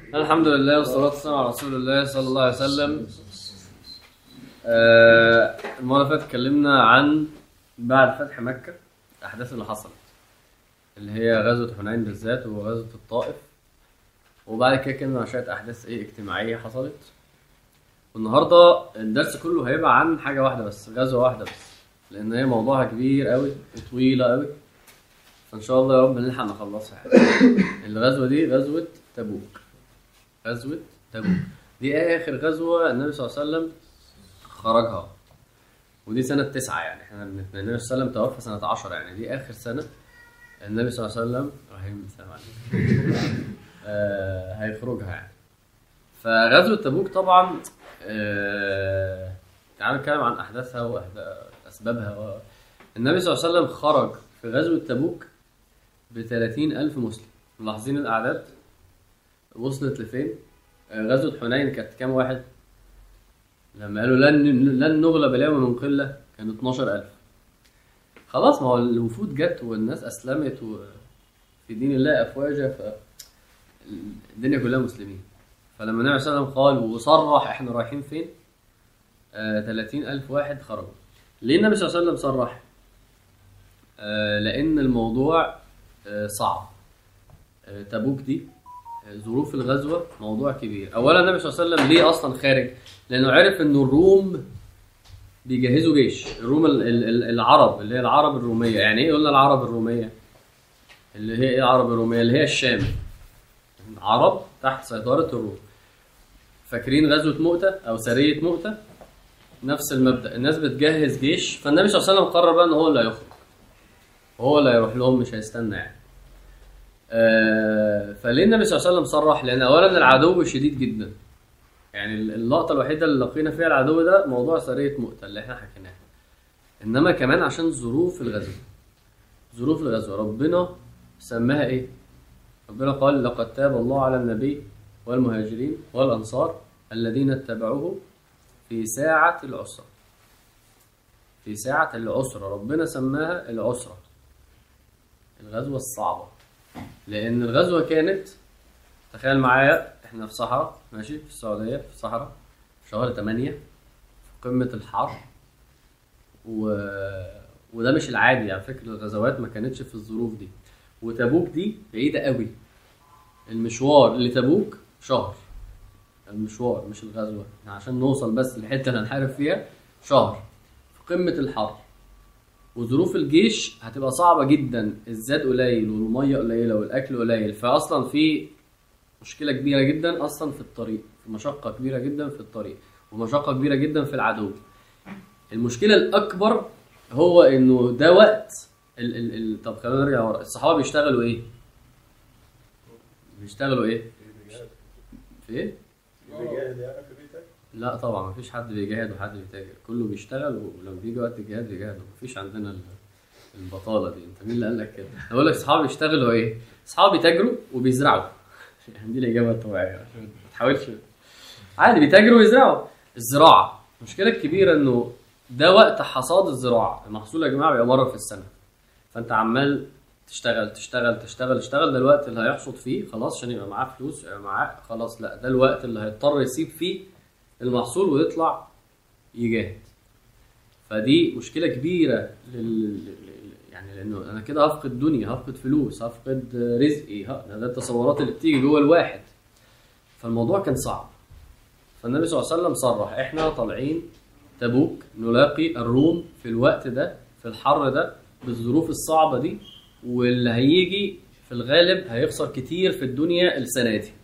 الحمد لله والصلاة والسلام على رسول الله صلى الله عليه وسلم آه، المرة اللي فاتت اتكلمنا عن بعد فتح مكة الأحداث اللي حصلت اللي هي غزوة حنين بالذات وغزوة الطائف وبعد كده اتكلمنا عن شوية أحداث إيه اجتماعية حصلت والنهاردة الدرس كله هيبقى عن حاجة واحدة بس غزوة واحدة بس لأن هي موضوعها كبير قوي وطويلة قوي فإن شاء الله يا رب نلحق نخلصها الغزوة دي غزوة تبوك غزوة تبوك دي آخر غزوة النبي صلى الله عليه وسلم خرجها ودي سنة تسعة يعني احنا بن- النبي صلى الله عليه وسلم توفى سنة عشرة يعني دي آخر سنة النبي صلى الله عليه وسلم رحيم السلام عليكم آه هيخرجها يعني فغزوة تبوك طبعا آه تعالوا نتكلم عن أحداثها وأسبابها و... النبي صلى الله عليه وسلم خرج في غزوة تبوك ب ألف مسلم ملاحظين الأعداد وصلت لفين؟ آه، غزوة حنين كانت كام واحد؟ لما قالوا لن لن نغلب اليوم من قلة كانوا 12000 خلاص ما هو الوفود جت والناس أسلمت و في دين الله أفواجا ف الدنيا كلها مسلمين فلما النبي صلى الله عليه وسلم قال وصرح احنا رايحين فين؟ آه 30000 واحد خرجوا ليه النبي صلى الله عليه وسلم صرح؟ آه لأن الموضوع آه صعب آه تبوك دي ظروف الغزوة موضوع كبير أولا النبي صلى الله عليه وسلم ليه أصلا خارج لأنه عرف أن الروم بيجهزوا جيش الروم ال- ال- ال- العرب اللي هي العرب الرومية يعني إيه قلنا العرب الرومية اللي هي إيه العرب الرومية اللي هي الشام عرب تحت سيطرة الروم فاكرين غزوة مؤتة أو سرية مؤتة نفس المبدأ الناس بتجهز جيش فالنبي صلى الله عليه وسلم قرر بقى أن هو اللي هيخرج هو اللي هيروح لهم مش هيستنى يعني آه، فليه النبي صلى الله عليه وسلم صرح؟ لأن أولا العدو شديد جدا. يعني اللقطة الوحيدة اللي لقينا فيها العدو ده موضوع سرية مؤتة اللي احنا حكيناها. إنما كمان عشان ظروف الغزو. ظروف الغزو ربنا سماها إيه؟ ربنا قال لقد تاب الله على النبي والمهاجرين والأنصار الذين اتبعوه في ساعة العسرة. في ساعة العسرة ربنا سماها العسرة. الغزوة الصعبة. لان الغزوه كانت تخيل معايا احنا في صحراء ماشي في السعوديه في الصحراء في شهر 8 في قمه الحر و... وده مش العادي على فكره الغزوات ما كانتش في الظروف دي وتبوك دي بعيده قوي المشوار لتبوك شهر المشوار مش الغزوه احنا عشان نوصل بس للحته اللي هنحارب فيها شهر في قمه الحر وظروف الجيش هتبقى صعبة جدا الزاد قليل والمية قليلة والأكل قليل فأصلا في مشكلة كبيرة جدا أصلا في الطريق في مشقة كبيرة جدا في الطريق ومشقة كبيرة جدا في العدو المشكلة الأكبر هو إنه ده وقت ال ال ال طب خلينا نرجع ورا الصحابة بيشتغلوا إيه؟ بيشتغلوا إيه؟ في إيه؟ بيجاهد يعني في بيتك لا طبعا مفيش حد بيجاهد وحد بيتاجر كله بيشتغل ولما بيجي وقت الجهاد بيجاهد مفيش عندنا ال- البطاله دي انت مين اللي قال لك كده؟ انا بقول لك اصحابي بيشتغلوا ايه؟ اصحابي بيتاجروا وبيزرعوا يعني دي الاجابه الطبيعيه عشان ما تحاولش عادي بيتاجروا ويزرعوا الزراعه المشكله الكبيره انه ده وقت حصاد الزراعه المحصول يا جماعه بيبقى مره في السنه فانت عمال تشتغل تشتغل تشتغل تشتغل ده الوقت اللي هيحصد فيه خلاص عشان يبقى معاه فلوس يبقى معاه خلاص لا ده الوقت اللي هيضطر يسيب فيه المحصول ويطلع يجاهد فدي مشكلة كبيرة لل... لل- يعني لأنه أنا كده هفقد دنيا هفقد فلوس هفقد رزقي ه... ده التصورات اللي بتيجي جوه الواحد فالموضوع كان صعب فالنبي صلى الله عليه وسلم صرح احنا طالعين تبوك نلاقي الروم في الوقت ده في الحر ده بالظروف الصعبة دي واللي هيجي في الغالب هيخسر كتير في الدنيا السنة دي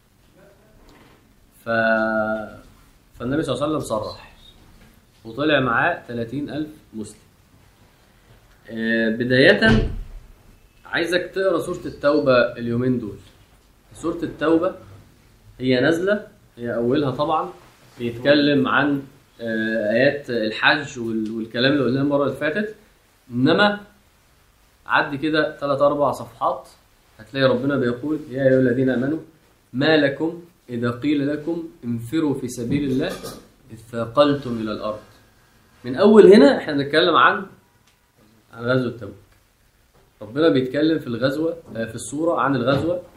ف... فالنبي صلى الله عليه وسلم صرح وطلع معاه 30000 مسلم آه، بداية عايزك تقرا سورة التوبة اليومين دول سورة التوبة هي نازلة هي أولها طبعا بيتكلم عن آه، آيات الحج وال- والكلام اللي قلناه المرة اللي فاتت إنما عدي كده ثلاث أربع صفحات هتلاقي ربنا بيقول يا أيها الذين آمنوا ما لكم إذا قيل لكم انفروا في سبيل الله إذ ثاقلتم إلى الأرض من أول هنا إحنا بنتكلم عن عن غزوة تبوك ربنا بيتكلم في الغزوة آه، في السورة عن الغزوة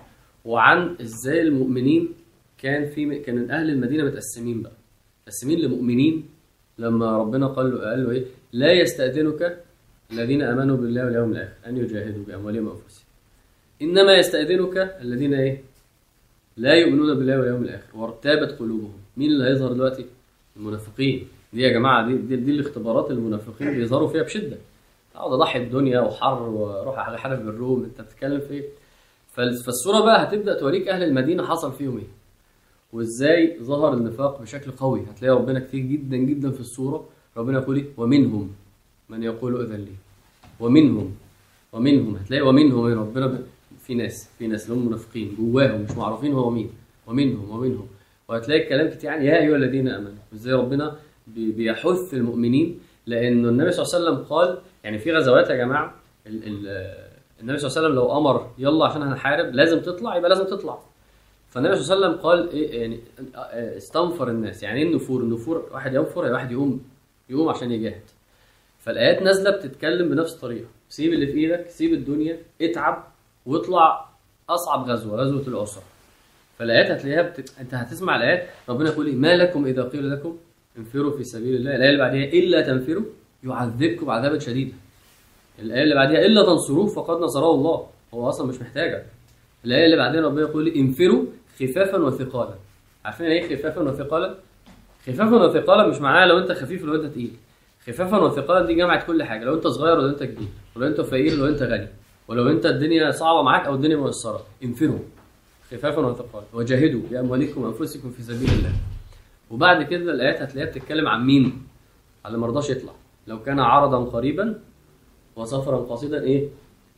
وعن ازاي المؤمنين كان في كان اهل المدينه متقسمين بقى متقسمين لمؤمنين لما ربنا قال له قال له ايه لا يستأذنك الذين امنوا بالله واليوم الاخر ان يجاهدوا باموالهم وانفسهم انما يستأذنك الذين ايه لا يؤمنون بالله واليوم الاخر وارتابت قلوبهم مين اللي هيظهر دلوقتي المنافقين دي يا جماعه دي دي, دي الاختبارات المنافقين بيظهروا فيها بشده اقعد اضحي الدنيا وحر واروح احارب الروم انت بتتكلم في ايه فال- فالصوره بقى هتبدا توريك اهل المدينه حصل فيهم ايه وازاي ظهر النفاق بشكل قوي هتلاقي ربنا كتير جدا جدا في الصوره ربنا يقول ايه ومنهم من يقول اذن لي ومنهم ومنهم هتلاقي ومنهم إيه؟ ربنا ب... في ناس في ناس اللي هم منافقين جواهم مش معروفين هو مين ومنهم ومنهم وهتلاقي الكلام كتير يعني يا ايها الذين امنوا ازاي ربنا بي- بيحث المؤمنين لانه النبي صلى الله عليه وسلم قال يعني في غزوات يا جماعه ال ال النبي صلى الله عليه وسلم لو امر يلا عشان هنحارب لازم تطلع يبقى لازم تطلع فالنبي صلى الله عليه وسلم قال ايه يعني استنفر الناس يعني ايه النفور النفور واحد ينفر يعني واحد يقوم يقوم عشان يجاهد فالايات نازله بتتكلم بنفس الطريقه سيب اللي في ايدك سيب الدنيا اتعب واطلع اصعب غزوه غزوه الاسره فالايات هتلاقيها بت... انت هتسمع الايات ربنا يقول ايه ما لكم اذا قيل لكم انفروا في سبيل الله الايه اللي بعديها الا تنفروا يعذبكم عذابا شديدا الايه اللي بعديها الا تنصروه فقد نصره الله هو اصلا مش محتاجك الايه اللي بعدين ربنا يقول انفروا خفافا وثقالا عارفين ايه خفافا وثقالا خفافا وثقالا مش معناها لو انت خفيف ولو انت تقيل خفافا وثقالا دي جمعت كل حاجه لو انت صغير ولا انت كبير ولو انت فقير ولا انت غني ولو انت الدنيا صعبه معاك او الدنيا ميسره انفروا خفافا وثقالا وجاهدوا باموالكم وانفسكم في سبيل الله وبعد كده الايات هتلاقيها بتتكلم عن مين على اللي ما رضاش يطلع لو كان عرضا قريبا وسفرا قصيدا ايه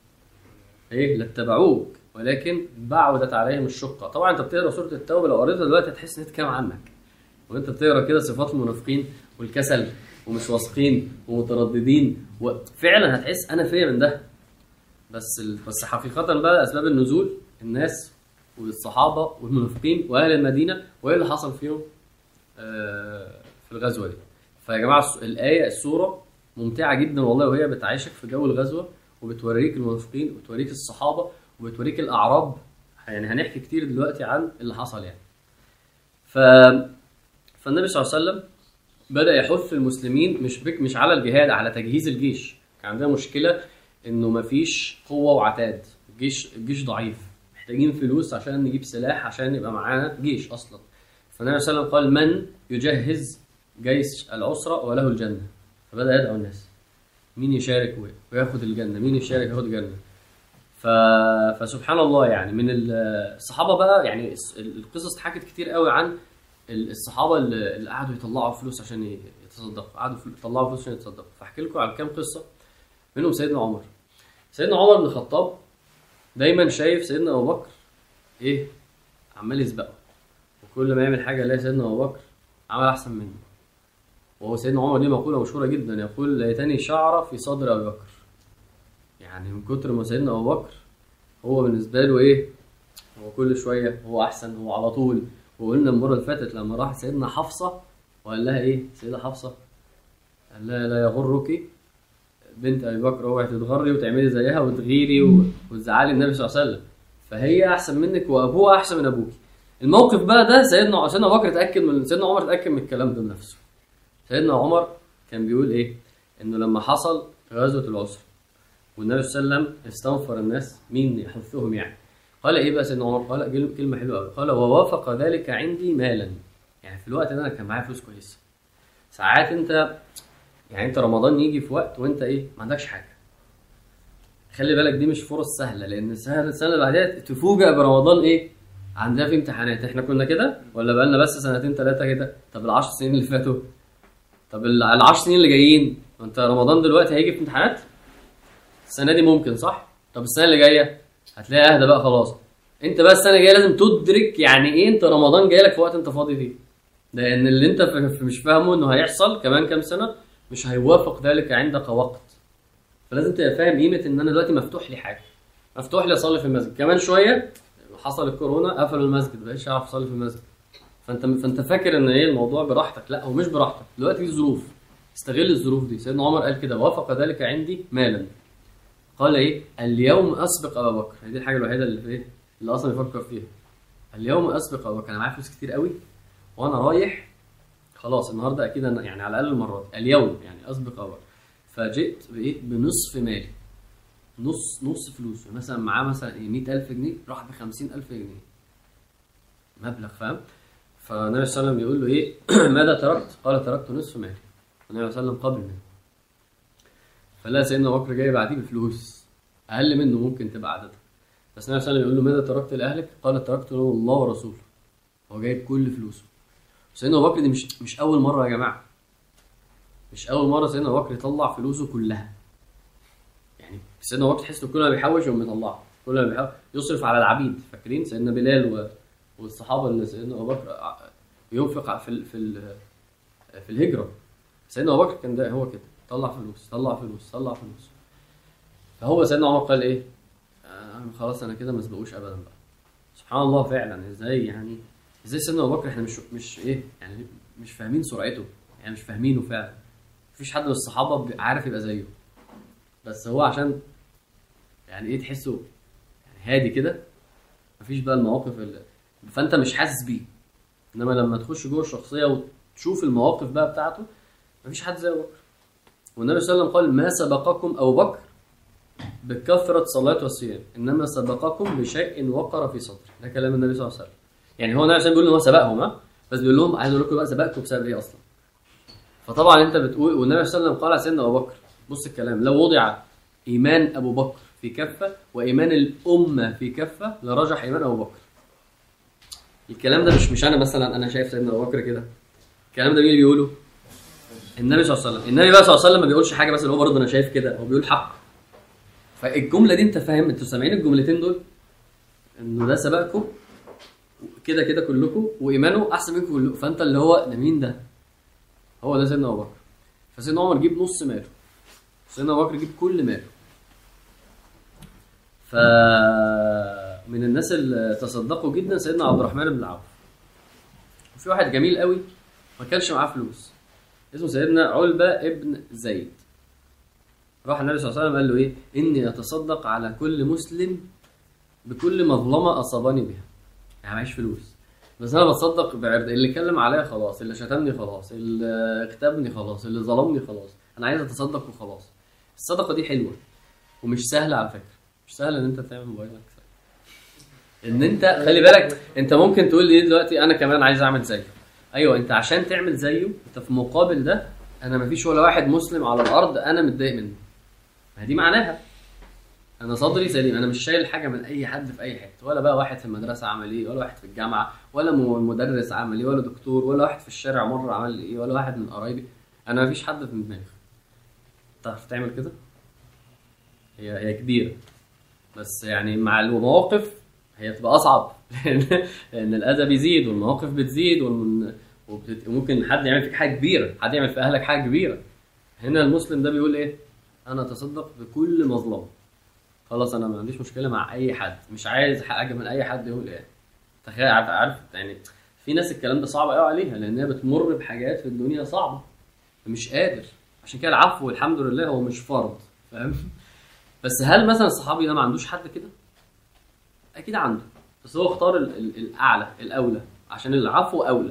ايه لاتبعوك ولكن بعدت عليهم الشقه طبعا انت بتقرا سوره التوبه لو قريتها دلوقتي هتحس ان هي بتتكلم عنك وانت بتقرا كده صفات المنافقين والكسل ومش واثقين ومترددين وفعلا هتحس انا فيا من ده بس ال... بس حقيقه بقى اسباب النزول الناس والصحابه والمنافقين واهل المدينه وايه اللي حصل فيهم آه، في الغزوه دي فيا جماعه الس- الايه السوره ممتعه جدا والله وهي بتعيشك في جو الغزوه وبتوريك المنافقين وبتوريك الصحابه وبتوريك الاعراب يعني هنحكي كتير دلوقتي عن اللي حصل يعني ف فالنبي صلى الله عليه وسلم بدا يحث المسلمين مش بك مش على الجهاد على تجهيز الجيش كان عندنا مشكله انه مفيش قوه وعتاد الجيش الجيش ضعيف محتاجين فلوس عشان نجيب سلاح عشان يبقى معانا جيش اصلا فالنبي صلى الله عليه وسلم قال من يجهز جيش العسرة وله الجنة فبدأ يدعو الناس مين يشارك و- وياخد الجنة مين يشارك وياخد الجنة ف... فسبحان الله يعني من ال- الصحابة بقى يعني الس- القصص اتحكت كتير قوي عن ال- الصحابة اللي اللي قعدوا يطلعوا فلوس عشان ي- يتصدقوا قعدوا فل- يطلعوا فلوس عشان يتصدقوا فاحكي لكم على كام قصة منهم سيدنا عمر سيدنا عمر بن الخطاب دايما شايف سيدنا ابو بكر ايه عمال يسبقه وكل ما يعمل حاجه يلاقي سيدنا ابو بكر عمل احسن منه وهو سيدنا عمر ليه مقوله مشهوره جدا يقول ليتني شعره في صدر ابي بكر يعني من كتر ما سيدنا ابو بكر هو بالنسبه له ايه هو كل شويه هو احسن هو على طول وقلنا المره اللي فاتت لما راح سيدنا حفصه وقال لها ايه سيدة حفصه قال لها لا يغرك بنت ابي بكر اوعي تتغري وتعملي زيها وتغيري و- وتزعلي النبي صلى الله عليه وسلم فهي احسن منك وابوها احسن من ابوك الموقف بقى ده سيدنا سيدنا ابو بكر اتاكد من سيدنا عمر اتاكد من الكلام ده بنفسه سيدنا عمر كان بيقول ايه انه لما حصل غزوه العسر والنبي صلى الله عليه وسلم استنفر الناس مين يحثهم يعني قال ايه بقى سيدنا عمر قال كلمه كلمة حلوه قوي قال ووافق ذلك عندي مالا يعني في الوقت ده انا كان معايا فلوس كويسه ساعات انت يعني انت رمضان يجي في وقت وانت ايه ما عندكش حاجه خلي بالك دي مش فرص سهله لان السنه السنه اللي بعدها تفوجئ برمضان ايه عندنا في امتحانات احنا كنا كده ولا بقالنا بس سنتين ثلاثه كده طب العشر سنين اللي فاتوا طب ال- العشر سنين اللي جايين ما انت رمضان دلوقتي هيجي في امتحانات السنه دي ممكن صح طب السنه اللي جايه هتلاقي اهدى بقى خلاص انت بقى السنه الجايه لازم تدرك يعني ايه انت رمضان جاي لك في وقت انت فاضي فيه لان اللي انت ف- ف- مش فاهمه انه هيحصل كمان كام سنه مش هيوافق ذلك عندك وقت فلازم تبقى فاهم قيمه ان انا دلوقتي مفتوح لي حاجه مفتوح لي اصلي في المسجد كمان شويه حصل الكورونا قفلوا المسجد مبقاش اعرف اصلي في المسجد فانت فانت فاكر ان ايه الموضوع براحتك لا هو مش براحتك دلوقتي في ظروف استغل الظروف دي سيدنا عمر قال كده وافق ذلك عندي مالا قال ايه اليوم اسبق ابا بكر هي دي الحاجه الوحيده اللي في ايه اللي اصلا يفكر فيها اليوم اسبق ابو بكر انا معايا فلوس كتير قوي وانا رايح خلاص النهارده اكيد انا يعني على الاقل المره دي اليوم يعني اسبق ابو بكر فجئت بايه بنصف مالي نص نص فلوسه مثلا معاه مثلا ايه 100000 جنيه راح ب 50000 جنيه مبلغ فاهم فالنبي صلى الله عليه وسلم بيقول له ايه ماذا تركت؟ قال تركت نصف مالي النبي صلى الله عليه وسلم قبل منه فلا سيدنا ابو بكر جاي بعديه بفلوس اقل منه ممكن تبقى عددها بس النبي صلى الله عليه وسلم يقول له ماذا تركت لاهلك؟ قال تركت له الله ورسوله هو جايب كل فلوسه سيدنا ابو بكر دي مش مش اول مره يا جماعه مش اول مره سيدنا ابو بكر يطلع فلوسه كلها يعني سيدنا ابو بكر تحس إنه كل ما بيحوش يقوم يطلعها كل ما بيحوش يصرف على العبيد فاكرين سيدنا بلال و... والصحابه اللي سيدنا ابو بكر ع- ينفق في ال... في ال... في الهجره سيدنا ابو بكر كان ده هو كده طلع فلوس طلع فلوس طلع فلوس فهو سيدنا عمر قال ايه آه خلاص انا كده ما اسبقوش ابدا بقى سبحان الله فعلا ازاي يعني ازاي سيدنا ابو بكر احنا مش مش ايه يعني مش فاهمين سرعته يعني مش فاهمينه فعلا مفيش حد من الصحابه بي- عارف يبقى زيه بس هو عشان يعني ايه تحسه يعني هادي كده مفيش بقى المواقف اللي فانت مش حاسس بيه انما لما تخش جوه الشخصيه وتشوف المواقف بقى بتاعته مفيش حد زي ابو بكر والنبي صلى الله عليه وسلم قال ما سبقكم ابو بكر بكثرة الصلاة والصيام إنما سبقكم بشيء وقر في صدره ده كلام النبي صلى الله عليه وسلم يعني هو النبي عشان بيقول إن هو سبقهم ها بس بيقول لهم عايز اقول لكم بقى سبقكم بسبب ايه اصلا فطبعا انت بتقول والنبي صلى الله عليه وسلم قال على سيدنا ابو بكر بص الكلام لو وضع ايمان ابو بكر في كفه وايمان الامه في كفه لرجح ايمان ابو بكر الكلام ده مش مش انا مثلا انا شايف سيدنا ابو بكر كده الكلام ده مين اللي بيقوله النبي صلى الله عليه وسلم النبي بقى صلى الله عليه وسلم ما بيقولش حاجه بس اللي هو برضه انا شايف كده هو بيقول حق فالجمله دي انت فاهم انتوا سامعين الجملتين دول انه ده سبقكم كده كده كلكم وايمانه احسن منكم كلكم فانت اللي هو ده مين ده هو ده سيدنا ابو بكر فسيدنا عمر جيب نص ماله سيدنا ابو بكر جيب كل ماله ف من الناس اللي تصدقوا جدا سيدنا عبد الرحمن بن عوف وفي واحد جميل قوي ما كانش معاه فلوس اسمه سيدنا علبة ابن زيد راح النبي صلى الله عليه وسلم قال له ايه اني اتصدق على كل مسلم بكل مظلمه اصابني بها يعني معيش فلوس بس انا بتصدق بعرض اللي اتكلم عليا خلاص اللي شتمني خلاص اللي اغتابني خلاص اللي ظلمني خلاص انا عايز اتصدق وخلاص الصدقه دي حلوه ومش سهله على فكره مش سهل ان انت تعمل موبايلك ان انت خلي بالك انت ممكن تقول لي دلوقتي انا كمان عايز اعمل زيه ايوه انت عشان تعمل زيه انت في مقابل ده انا مفيش ولا واحد مسلم على الارض انا متضايق منه ما دي معناها انا صدري سليم انا مش شايل حاجه من اي حد في اي حته ولا بقى واحد في المدرسه عمل ايه ولا واحد في الجامعه ولا م- مدرس عمل ايه ولا دكتور ولا واحد في الشارع مره عمل لي ايه ولا واحد من قرايبي انا مفيش حد في دماغي تعرف تعمل كده هي هي كبيره بس يعني مع المواقف هي بتبقى اصعب لان لان الاذى بيزيد والمواقف بتزيد والمن... وبتت... وممكن حد يعمل فيك حاجه كبيره حد يعمل في اهلك حاجه كبيره هنا المسلم ده بيقول ايه انا اتصدق بكل مظلمه خلاص انا ما عنديش مشكله مع اي حد مش عايز حاجه من اي حد يقول ايه تخيل عارف عارف يعني في ناس الكلام ده صعب قوي عليها لان هي بتمر بحاجات في الدنيا صعبه مش قادر عشان كده العفو والحمد لله هو مش فرض فاهم بس هل مثلا الصحابي ده ما عندوش حد كده اكيد عنده بس هو اختار ال- ال- الاعلى الاولى عشان العفو اولى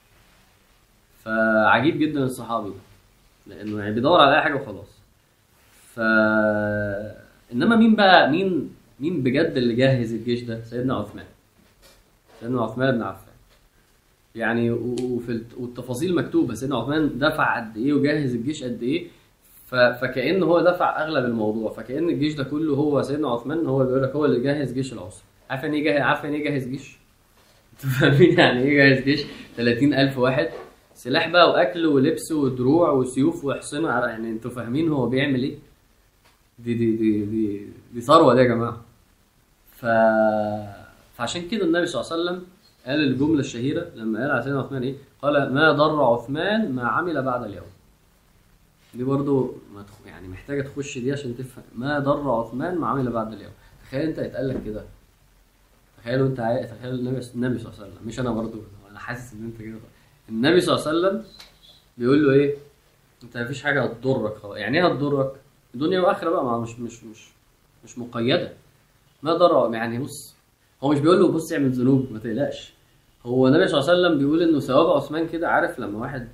فعجيب جدا الصحابي ده لانه يعني بيدور على اي حاجه وخلاص ف انما مين بقى مين مين بجد اللي جهز الجيش ده سيدنا عثمان سيدنا عثمان بن عفان يعني و- وفي الت- والتفاصيل مكتوبه سيدنا عثمان دفع قد ايه وجهز الجيش قد ايه ف... فكأن هو دفع اغلب الموضوع فكأن الجيش ده كله هو سيدنا عثمان هو اللي بيقول لك هو اللي جهز جيش العسرة عارف يعني ايه جهز عارف يعني ايه جهز جيش؟ انتوا فاهمين يعني ايه جهز جيش 30000 واحد سلاح بقى واكل ولبس ودروع وسيوف وحصنة يعني انتوا فاهمين هو بيعمل ايه؟ دي دي دي دي دي ثروه دي يا جماعه ف فعشان كده النبي صلى الله عليه وسلم قال الجمله الشهيره لما قال على سيدنا عثمان ايه؟ قال ما ضر عثمان ما عمل بعد اليوم دي برضو ما تخ... يعني محتاجه تخش دي عشان تفهم ما ضر عثمان ما عمل بعد اليوم تخيل انت يتقال لك كده تخيل انت عاي... تخيل النبي النبي صلى الله عليه وسلم مش انا برضو انا حاسس ان انت كده النبي صلى الله عليه وسلم بيقول له ايه انت مفيش حاجه هتضرك خلاص يعني ايه هتضرك دنيا واخره بقى ما مش مش مش مش مقيده ما ضر يعني بص هو مش بيقول له بص اعمل ذنوب ما تقلقش هو النبي صلى الله عليه وسلم بيقول انه ثواب عثمان كده عارف لما واحد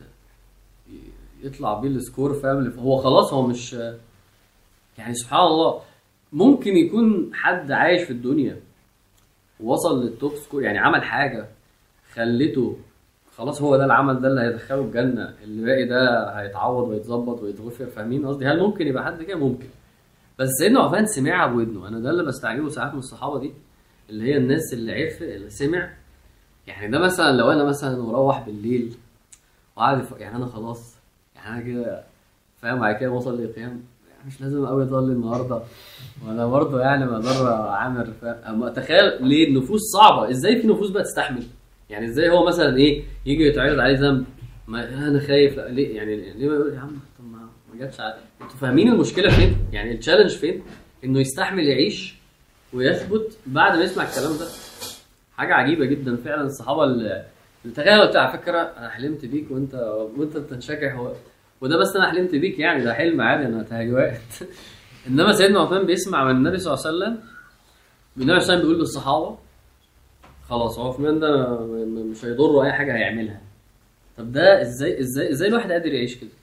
ي- يطلع بيه السكور فاهم هو خلاص هو مش يعني سبحان الله ممكن يكون حد عايش في الدنيا وصل للتوب سكور يعني عمل حاجه خلته خلاص هو ده العمل ده اللي هيدخله الجنه اللي باقي ده هيتعوض ويتظبط ويتغفر فاهمين قصدي هل ممكن يبقى حد كده ممكن بس سيدنا عثمان سمعها بودنه انا ده اللي بستعجبه ساعات من الصحابه دي اللي هي الناس اللي عرف اللي سمع يعني ده مثلا لو انا مثلا مروح بالليل وقاعد يف- يعني انا خلاص يعني انا كده فاهم بعد كده وصل للقيام يعني مش لازم قوي اصلي النهارده وانا برضه يعني مقدر عامر فاهم أما تخيل ليه النفوس صعبه ازاي في نفوس بقى تستحمل يعني ازاي هو مثلا ايه يجي يتعرض عليه ذنب ما انا خايف لا، ليه يعني ليه ما يقول يا عم طب ما ما جاتش على انتوا فاهمين المشكله فين يعني التشالنج فين انه يستحمل يعيش ويثبت بعد ما يسمع الكلام ده حاجه عجيبه جدا فعلا الصحابه اللي اللي تخيل قلت على فكره انا حلمت بيك وانت وانت بتنشكح و... وده بس انا حلمت بيك يعني ده حلم عادي انا تهيؤات انما سيدنا عثمان بيسمع من النبي صلى الله عليه وسلم النبي صلى الله عليه وسلم بيقول للصحابه خلاص هو عثمان ده م- م- مش هيضره اي حاجه هيعملها طب ده ازاي ازاي ازاي الواحد قادر يعيش كده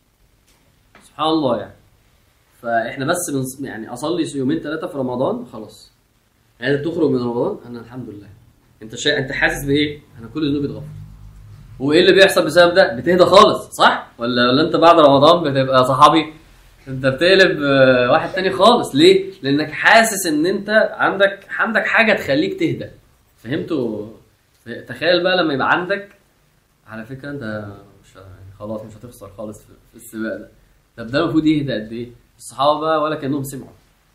سبحان الله يعني فاحنا بس بنص... يعني اصلي يومين ثلاثه في رمضان خلاص يعني انت تخرج من رمضان انا الحمد لله انت شا... انت حاسس بايه انا كل ذنوبي اتغفر وايه اللي بيحصل بسبب ده بتهدى خالص صح ولا ولا انت بعد رمضان بتبقى صحابي انت بتقلب آه، واحد تاني خالص ليه لانك حاسس ان انت عندك عندك حاجه تخليك تهدى فهمتوا تخيل بقى لما يبقى عندك على فكره انت مش يعني خلاص مش هتخسر خالص في, في السباق ده طب ده المفروض يهدى قد ايه الصحابه بقى ولا كانهم سمعوا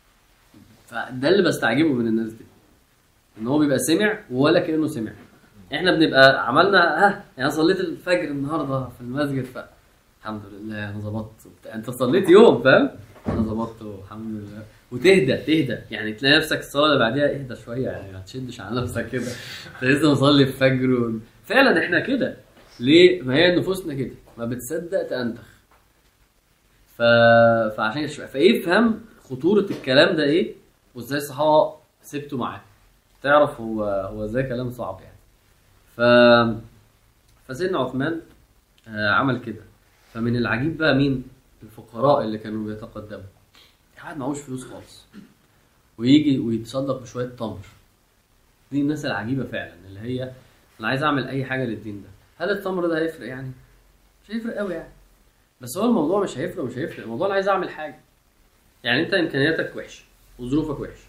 فده اللي بستعجبه من الناس دي ان هو بيبقى سمع ولا كانه سمع احنا بنبقى عملنا ها يعني صليت الفجر النهارده في المسجد ف الحمد لله انا ظبطت وبتاع. انت صليت يوم فاهم انا ظبطت والحمد لله وتهدى تهدى يعني تلاقي نفسك الصلاه اللي بعديها اهدى شويه يعني ما تشدش على نفسك كده انت لسه مصلي الفجر و... فعلا احنا كده ليه ما هي نفوسنا كده ما بتصدق تأنتخ ف... فعشان كده شوية. فيفهم خطوره الكلام ده ايه وازاي الصحابه سبتوا معاه تعرف هو هو ازاي كلام صعب يعني ف فسيدنا عثمان آه، عمل كده فمن العجيب بقى مين الفقراء اللي كانوا بيتقدموا قاعد معهوش فلوس خالص ويجي ويتصدق بشويه تمر دي الناس العجيبه فعلا اللي هي انا عايز اعمل اي حاجه للدين ده هل التمر ده هيفرق يعني مش هيفرق قوي يعني بس هو الموضوع مش هيفرق مش هيفرق الموضوع انا عايز اعمل حاجه يعني انت امكانياتك وحشه وظروفك وحشه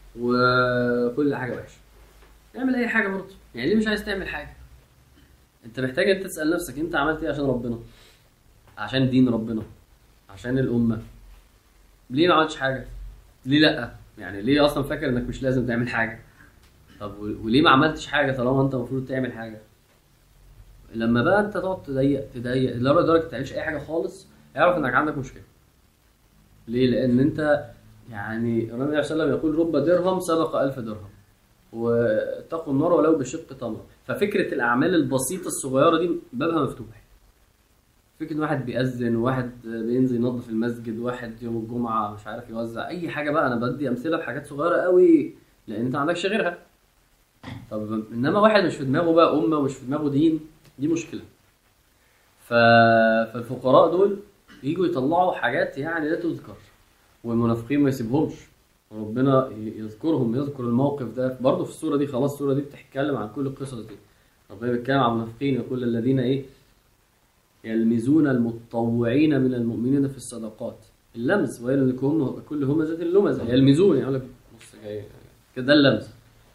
وكل حاجه وحشه اعمل اي حاجه برضه يعني ليه مش عايز تعمل حاجه انت محتاج انت تسال نفسك انت عملت ايه عشان ربنا عشان دين ربنا عشان الامه ليه ما عملتش حاجه ليه لا يعني ليه اصلا فاكر انك مش لازم تعمل حاجه طب و- وليه ما عملتش حاجه طالما انت المفروض تعمل حاجه لما بقى انت تقعد تضيق تضيق لدرجه درجه ما تعملش اي حاجه خالص اعرف انك عندك مشكله ليه لان انت يعني النبي صلى الله عليه وسلم يقول رب درهم سبق ألف درهم واتقوا النار ولو بشق تمره ففكره الاعمال البسيطه الصغيره دي بابها مفتوح فكره واحد بيأذن واحد بينزل ينظف المسجد واحد يوم الجمعه مش عارف يوزع اي حاجه بقى انا بدي امثله بحاجات صغيره قوي لان انت ما عندكش غيرها طب انما واحد مش في دماغه بقى امه ومش في دماغه دين دي مشكله ف... فالفقراء دول يجوا يطلعوا حاجات يعني لا تذكر والمنافقين ما يسيبهمش وربنا ي- يذكرهم يذكر الموقف ده برضه في السوره دي خلاص السوره دي بتتكلم عن كل القصص دي ربنا بيتكلم عن المنافقين يقول الذين ايه يلمزون المتطوعين من المؤمنين في الصدقات اللمز ويل لكم كل همزة لمزة يلمزون يعني يقول لك بص جاي كده ده اللمز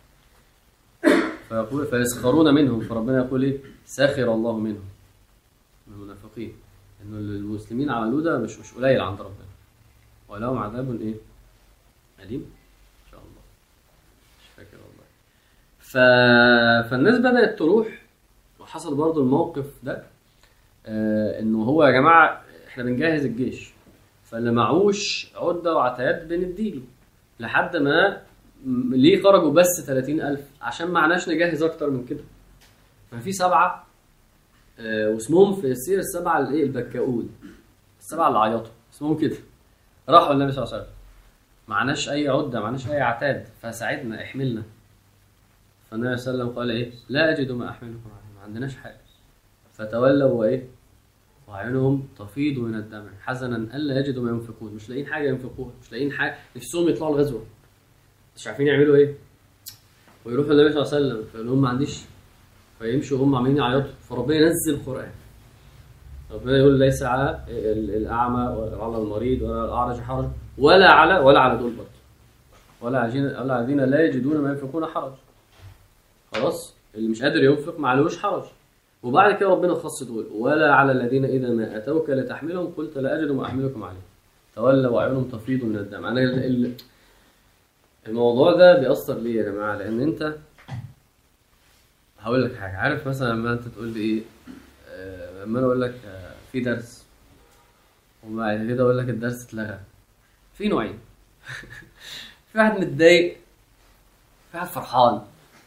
فيقول فيسخرون منهم فربنا يقول ايه سخر الله منهم من المنافقين انه اللي المسلمين عملوه ده مش مش قليل عند ربنا ولهم عذاب ايه أليم ان شاء الله مش فاكر والله ف... فالناس بدأت تروح وحصل برضو الموقف ده آه انه هو يا جماعه احنا بنجهز الجيش فاللي معوش عده وعتاد بنديله لحد ما م- ليه خرجوا بس 30000 عشان معناش نجهز اكتر من كده ففي سبعه آه واسمهم في السيره السبعه الايه البكاؤون السبعه اللي عيطوا اسمهم كده راحوا النبي صلى الله عليه وسلم معناش اي عده معناش اي عتاد فساعدنا احملنا فالنبي صلى الله عليه وسلم قال ايه لا اجد ما احملكم عليه ما عندناش حاجه فتولوا وايه وعينهم تفيض من الدمع حزنا الا يجدوا ما ينفقون مش لاقيين حاجه ينفقوها مش لاقيين حاجه نفسهم يطلعوا الغزوه مش عارفين يعملوا ايه ويروحوا النبي صلى الله عليه وسلم فيقول لهم ما عنديش فيمشوا هم عاملين يعيطوا فربنا ينزل القران ربنا يقول ليس على ال- الاعمى ولا على المريض ولا الاعرج حرج ولا على ولا على دول برضه ولا على الذين- ولا على الذين لا يجدون ما ينفقون حرج خلاص اللي مش قادر ينفق ما عليهوش حرج وبعد كده ربنا خص دول ولا على الذين اذا ما اتوك لتحملهم قلت لا اجد ما احملكم عليه تولوا واعينهم تفيض من الدمع انا ال- ال- الموضوع ده بيأثر ليه يا جماعه لان انت هقول لك حاجه عارف مثلا لما انت تقول لي ايه آه، لما انا اقول لك آه، في درس وبعد كده اقول لك الدرس اتلغى في نوعين في واحد متضايق في واحد فرحان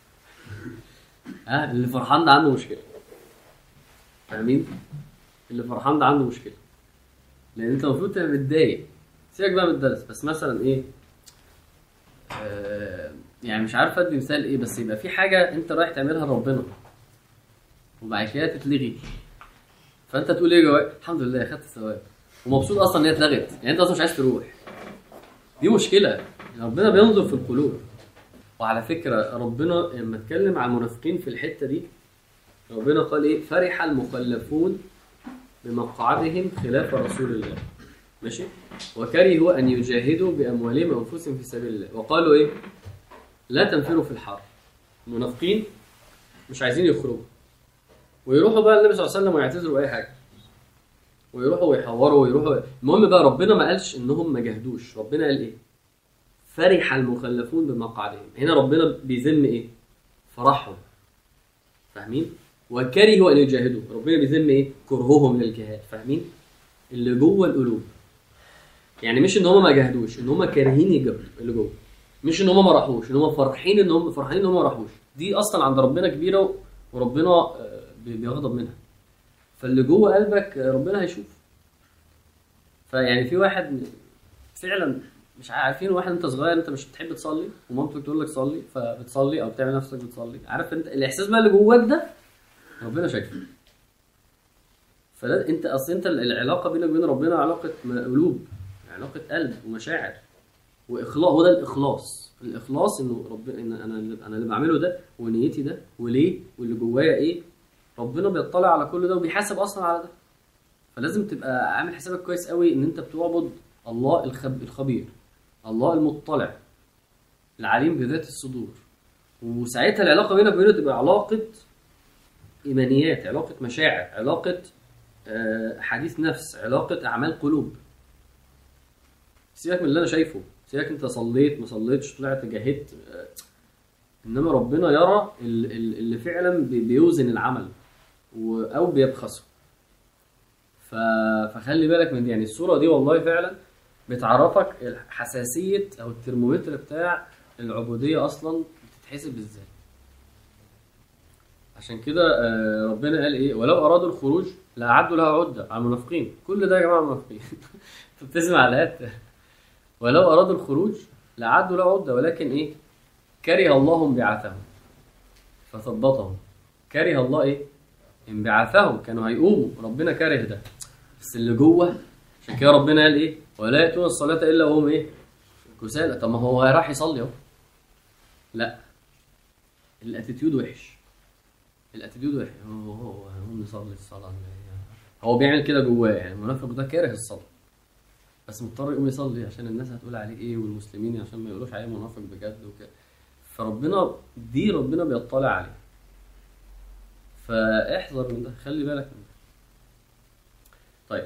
ها اللي فرحان ده عنده مشكله فاهمين اللي فرحان ده عنده مشكله لان انت المفروض تبقى متضايق سيبك بقى من الدرس بس مثلا ايه آه يعني مش عارف ادي مثال ايه بس يبقى في حاجه انت رايح تعملها لربنا وبعد كده تتلغي فانت تقول ايه جواك الحمد لله خدت الثواب ومبسوط اصلا ان هي اتلغت يعني انت اصلا مش عايز تروح دي مشكله ربنا بينظر في القلوب وعلى فكره ربنا لما اتكلم عن المنافقين في الحته دي ربنا قال ايه فرح المخلفون بمقعدهم خلاف رسول الله ماشي وكرهوا ان يجاهدوا باموالهم وانفسهم في سبيل الله وقالوا ايه لا تنفروا في الحر المنافقين مش عايزين يخرجوا ويروحوا بقى النبي صلى الله عليه وسلم ويعتذروا اي حاجه ويروحوا ويحوروا ويروحوا المهم بقى ربنا ما قالش انهم ما جاهدوش ربنا قال ايه فرح المخلفون بمقعدهم هنا ربنا بيذم ايه فرحهم فاهمين وكرهوا ان يجاهدوا ربنا بيذم ايه كرههم للجهاد فاهمين اللي جوه القلوب يعني مش ان هم ما جاهدوش ان هم كارهين يجاهدوا اللي جوه مش ان هم ما راحوش ان هم فرحين ان هم فرحانين ان هم ما راحوش دي اصلا عند ربنا كبيره وربنا آه، بي- بيغضب منها فاللي جوه قلبك آه، ربنا هيشوف فيعني في واحد فعلا مش عارفين واحد انت صغير انت مش بتحب تصلي ومامتك تقول لك صلي فبتصلي او بتعمل نفسك بتصلي عارف انت الاحساس بقى اللي جواك ده ربنا شايفه فده انت اصل انت العلاقه بينك وبين ربنا علاقه م- قلوب علاقه قلب ومشاعر واخلاص هو ده الاخلاص الاخلاص انه ربنا ان انا اللي انا اللي بعمله ده ونيتي ده وليه واللي جوايا ايه ربنا بيطلع على كل ده وبيحاسب اصلا على ده فلازم تبقى عامل حسابك كويس قوي ان انت بتعبد الله الخب... الخبير الله المطلع العليم بذات الصدور وساعتها العلاقه بينك وبينه تبقى علاقه ايمانيات علاقه مشاعر علاقه آه، حديث نفس علاقه اعمال قلوب سيبك من اللي انا شايفه سيبك انت صليت ما صليتش طلعت جاهدت آه، انما ربنا يرى ال- ال- اللي فعلا بي- بيوزن العمل و- او بيبخسه ف... فخلي بالك من دي يعني الصوره دي والله فعلا بتعرفك حساسيه او الترمومتر بتاع العبوديه اصلا بتتحسب ازاي عشان كده آه، ربنا قال ايه ولو ارادوا الخروج لاعدوا لها عده على المنافقين كل ده يا جماعه منافقين انت بتسمع الايات ولو ارادوا الخروج لاعدوا لها عده ولكن ايه كره الله انبعاثهم فثبطهم كره الله ايه انبعاثهم كانوا هيقوموا ربنا كره ده بس اللي جوه عشان كده ربنا قال ايه ولا ياتون الصلاه الا وهم ايه كسالى طب ما هو راح يصلي اهو لا الاتيتيود وحش الاتيتيود وحش هو هو هو نصلي الصلاه هو بيعمل كده جواه يعني المنافق ده كاره الصلاه بس مضطر يقوم يصلي عشان الناس هتقول عليه ايه والمسلمين عشان ما يقولوش عليه منافق بجد وكده فربنا دي ربنا بيطلع عليه فاحذر من ده خلي بالك من ده طيب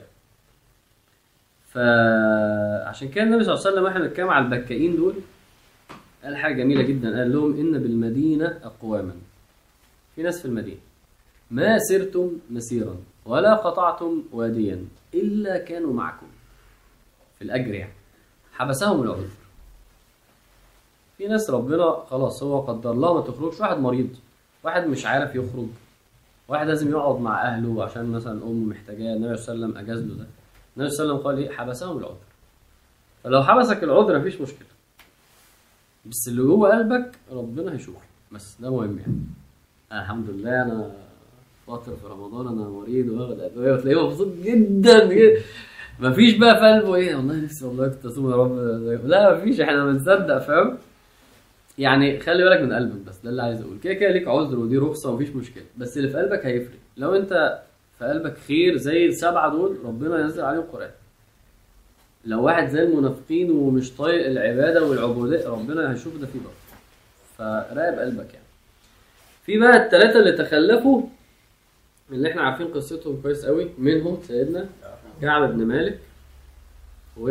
فعشان كده النبي صلى الله عليه وسلم واحنا بنتكلم على البكائين دول قال حاجه جميله جدا قال لهم ان بالمدينه اقواما في ناس في المدينه ما سرتم مسيرا ولا قطعتم واديا الا كانوا معكم في الاجر يعني حبسهم العذر في ناس ربنا خلاص هو قدر لها ما تخرجش واحد مريض واحد مش عارف يخرج واحد لازم يقعد مع اهله عشان مثلا امه محتاجاه النبي صلى الله عليه وسلم اجاز له ده النبي صلى الله عليه وسلم قال ايه حبسهم العذر فلو حبسك العذر مفيش مشكله بس اللي جوه قلبك ربنا هيشوفه بس ده مهم يعني أنا الحمد لله انا فترة في رمضان انا مريض واخد ادويه وتلاقيه مبسوط جدا جدا مفيش بقى في قلبه ايه والله نفسي والله كنت اصوم يا رب لا مفيش احنا بنصدق فاهم يعني خلي بالك من قلبك بس ده اللي عايز اقول كده كده ليك عذر ودي رخصه ومفيش مشكله بس اللي في قلبك هيفرق لو انت في قلبك خير زي السبعه دول ربنا ينزل عليهم قران لو واحد زي المنافقين ومش طايق العباده والعبوديه ربنا هيشوف ده فيه برضه فراقب قلبك يعني في بقى الثلاثه اللي تخلفوا اللي احنا عارفين قصتهم كويس قوي منهم سيدنا كعب بن مالك و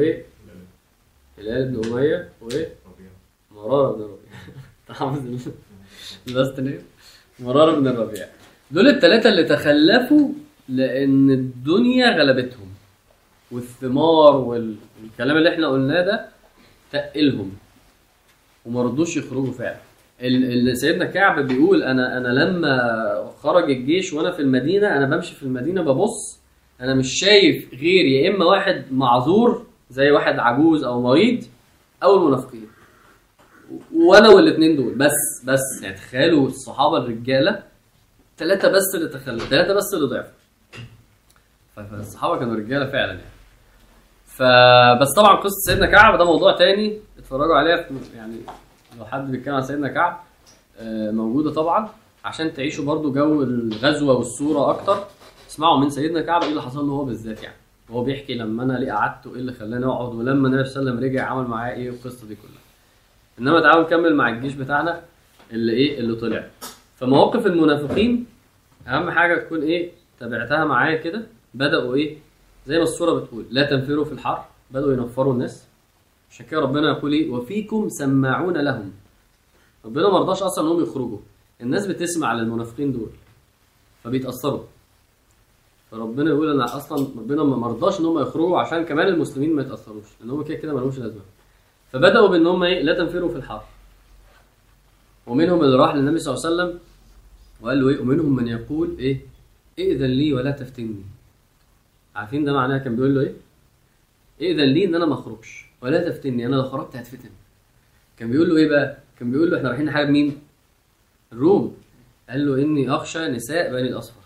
هلال بن اميه و مرارة بن الربيع حافظ اللاست نيم مرارة بن الربيع دول الثلاثة اللي تخلفوا لأن الدنيا غلبتهم والثمار وال- والكلام اللي احنا قلناه ده تقلهم وما رضوش يخرجوا فعلا ال- اللي سيدنا كعب بيقول انا انا لما خرج الجيش وانا في المدينه انا بمشي في المدينه ببص انا مش شايف غير يا اما واحد معذور زي واحد عجوز او مريض او المنافقين وانا والاثنين دول بس بس يعني تخيلوا الصحابه الرجاله ثلاثه بس اللي تخلوا ثلاثه بس اللي ضعفوا ف- فالصحابه كانوا رجاله فعلا يعني فبس طبعا قصه سيدنا كعب ده موضوع تاني اتفرجوا عليها في يعني لو حد بيتكلم عن سيدنا كعب آه، موجوده طبعا عشان تعيشوا برضو جو الغزوه والصوره اكتر اسمعوا من سيدنا كعب ايه اللي حصل له هو بالذات يعني هو بيحكي لما انا ليه قعدت وايه اللي خلاني اقعد ولما النبي صلى الله عليه وسلم رجع عمل معايا ايه والقصه دي كلها انما تعالوا نكمل مع الجيش بتاعنا اللي ايه اللي طلع فمواقف المنافقين اهم حاجه تكون ايه تابعتها معايا كده بداوا ايه زي ما الصوره بتقول لا تنفروا في الحر بداوا ينفروا الناس عشان كده ربنا يقول ايه وفيكم سماعون لهم ربنا ما رضاش اصلا انهم يخرجوا الناس بتسمع للمنافقين دول فبيتاثروا فربنا يقول انا اصلا ربنا ما مرضاش ان هم يخرجوا عشان كمان المسلمين ما يتاثروش لان هم كده كده ما لهمش لازمه فبداوا بان هم ايه لا تنفروا في الحر ومنهم اللي راح للنبي صلى الله عليه وسلم وقال له ايه ومنهم من يقول ايه ائذن لي ولا تفتني عارفين ده معناها كان بيقول له ايه ائذن لي ان انا ما اخرجش ولا تفتني انا لو خرجت هتفتن كان بيقول له ايه بقى كان بيقول له احنا رايحين نحارب مين الروم قال له اني اخشى نساء بني الاصفر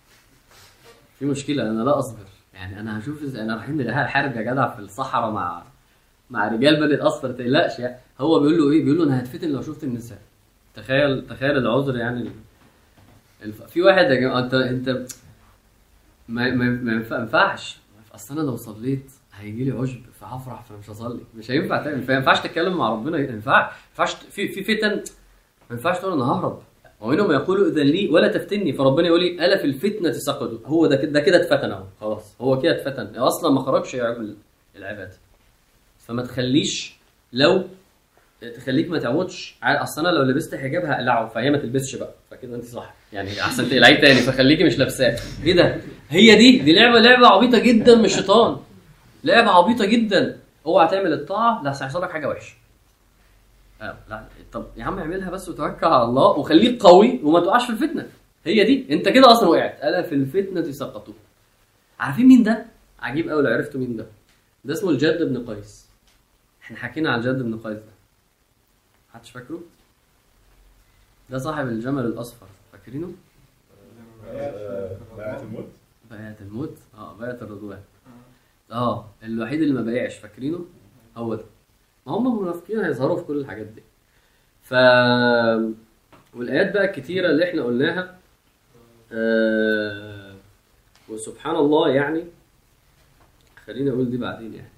في مشكله انا لا اصبر يعني انا هشوف ازاي انا رايحين نحارب يا جدع في الصحراء مع مع رجال بني الاصفر ما تقلقش يعني هو بيقول له ايه بيقول له انا هتفتن لو شفت النساء تخيل تخيل العذر يعني الف... في واحد يا جماعه انت انت ما ما ما ينفع- ما ينفعش اصل انا لو صليت هيجي لي عشب فهفرح فمش هصلي مش هينفع تعمل ما ينفعش تتكلم مع ربنا ما ينفعش ما ينفعش في في فتن ما ينفعش تقول انا ههرب ومنهم يقولوا اذن لي ولا تفتني فربنا يقول لي الا في الفتنه سقطوا هو ده كده ده كده اتفتن اهو خلاص هو كده اتفتن اصلا ما خرجش يعمل العباده فما تخليش لو تخليك ما تعودش ع- اصل انا لو لبست حجاب هقلعه فهي ما تلبسش بقى فكده انت صح يعني احسن تقلعيه تاني فخليكي مش لابساه ايه ده هي دي دي لعبه لعبه عبيطه جدا من الشيطان لعبه عبيطه جدا اوعى تعمل الطاعه لا هيحصل لك حاجه وحشه آه لا طب يا عم اعملها بس وتوكل على الله وخليك قوي وما تقعش في الفتنه هي دي انت كده اصلا وقعت الا في الفتنه سقطوا عارفين مين ده عجيب قوي لو عرفتوا مين ده ده اسمه الجد بن قيس احنا حكينا عن الجد بن قيس ده محدش فاكره ده صاحب الجمل الاصفر فاكرينه بقى الموت بيعة الموت اه بيعة الرضوان اه الوحيد اللي ما بايعش فاكرينه هو ده ما هم المنافقين هيظهروا في كل الحاجات دي ف والايات بقى الكتيره اللي احنا قلناها آه... وسبحان الله يعني خليني اقول دي بعدين يعني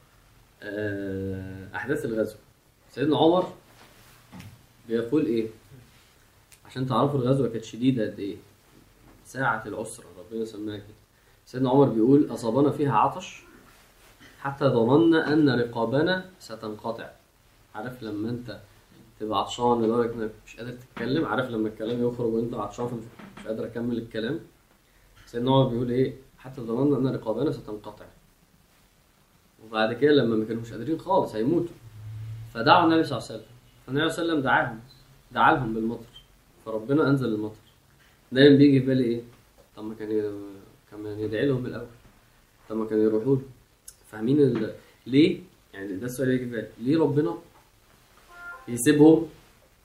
آه... احداث الغزو سيدنا عمر بيقول ايه عشان تعرفوا الغزوه كانت شديده قد ايه ساعة العسرة ربنا سماها كده سيدنا عمر بيقول أصابنا فيها عطش حتى ظننا أن رقابنا ستنقطع عارف لما أنت تبقى عطشان لدرجة إنك مش قادر تتكلم عارف لما الكلام يخرج وأنت عطشان فمش مش قادر أكمل الكلام سيدنا عمر بيقول إيه حتى ظننا أن رقابنا ستنقطع وبعد كده لما ما كانوش قادرين خالص هيموتوا فدعوا النبي صلى الله عليه وسلم فالنبي صلى الله عليه وسلم دعاهم دعا لهم بالمطر فربنا أنزل المطر دايما بيجي في بالي ايه طب ما كان ي- كان يدعي لهم الاول طب ما كانوا يروحوا له فاهمين ال... ليه يعني ده السؤال اللي يجي في بالي ليه ربنا يسيبهم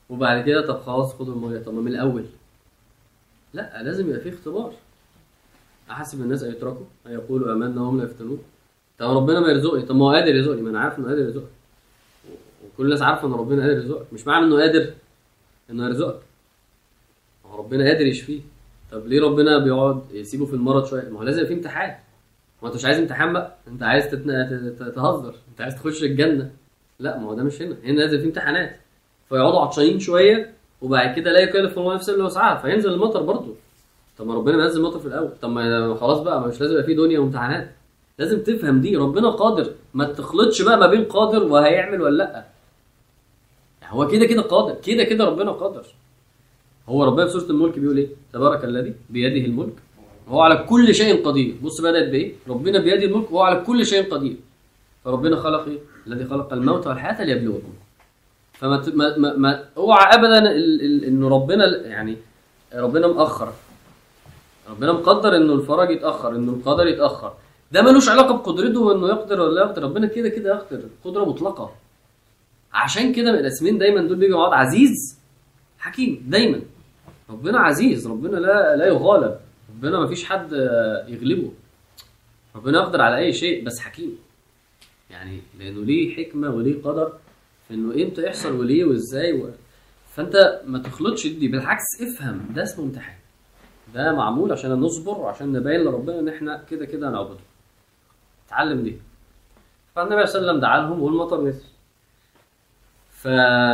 وبعد كده طب خلاص خدوا الميه طب ما من الاول لا لازم يبقى في اختبار احسب الناس ان يتركوا ان يقولوا امنا وهم لا يفتنون طب ربنا ما يرزقني طب ما هو قادر يرزقني ما انا عارف انه قادر يرزقك وكل الناس عارفه ان ربنا قادر يرزقك مش معنى انه قادر انه يرزقك ما هو ربنا قادر يشفيه طب ليه ربنا بيقعد يسيبه في المرض شويه ما هو لازم في امتحان ما انت مش عايز امتحان بقى انت عايز تتن... ت- ت- تهزر انت عايز تخش الجنه لا ما هو ده مش هنا هنا لازم في امتحانات فيقعدوا عطشانين شويه وبعد كده لا يكلف الله نفسا الا وسعها فينزل المطر برضه طب ما ربنا نزل المطر في الاول طب ما خلاص بقى ما مش لازم يبقى في دنيا وامتحانات لازم تفهم دي ربنا قادر ما تخلطش بقى ما بين قادر وهيعمل ولا لا يعني هو كده كده قادر كده كده ربنا قادر هو ربنا في سوره الملك بيقول ايه تبارك الذي بيده الملك وهو على كل شيء قدير بص بدات بايه ربنا بيده الملك وهو على كل شيء قدير فربنا خلق ايه الذي خلق الموت والحياه ليبلوكم فما ت- ما ما, ما اوعى ابدا ال- ال- انه ربنا يعني ربنا مأخر ربنا مقدر انه الفرج يتاخر انه القدر يتاخر ده ملوش علاقه بقدرته وانه يقدر ولا لا يقدر ربنا كده كده يقدر قدره مطلقه عشان كده من الاسمين دايما دول بيجوا مع بعض عزيز حكيم دايما ربنا عزيز ربنا لا لا يغالب ربنا ما فيش حد آه، يغلبه ربنا يقدر على اي شيء بس حكيم يعني لانه ليه حكمه وليه قدر في انه امتى يحصل وليه وازاي و... فانت ما تخلطش دي بالعكس افهم ده اسمه امتحان ده معمول عشان نصبر وعشان نبين لربنا ان احنا كده كده هنعبده اتعلم دي فالنبي صلى الله عليه وسلم دعا لهم والمطر نزل ف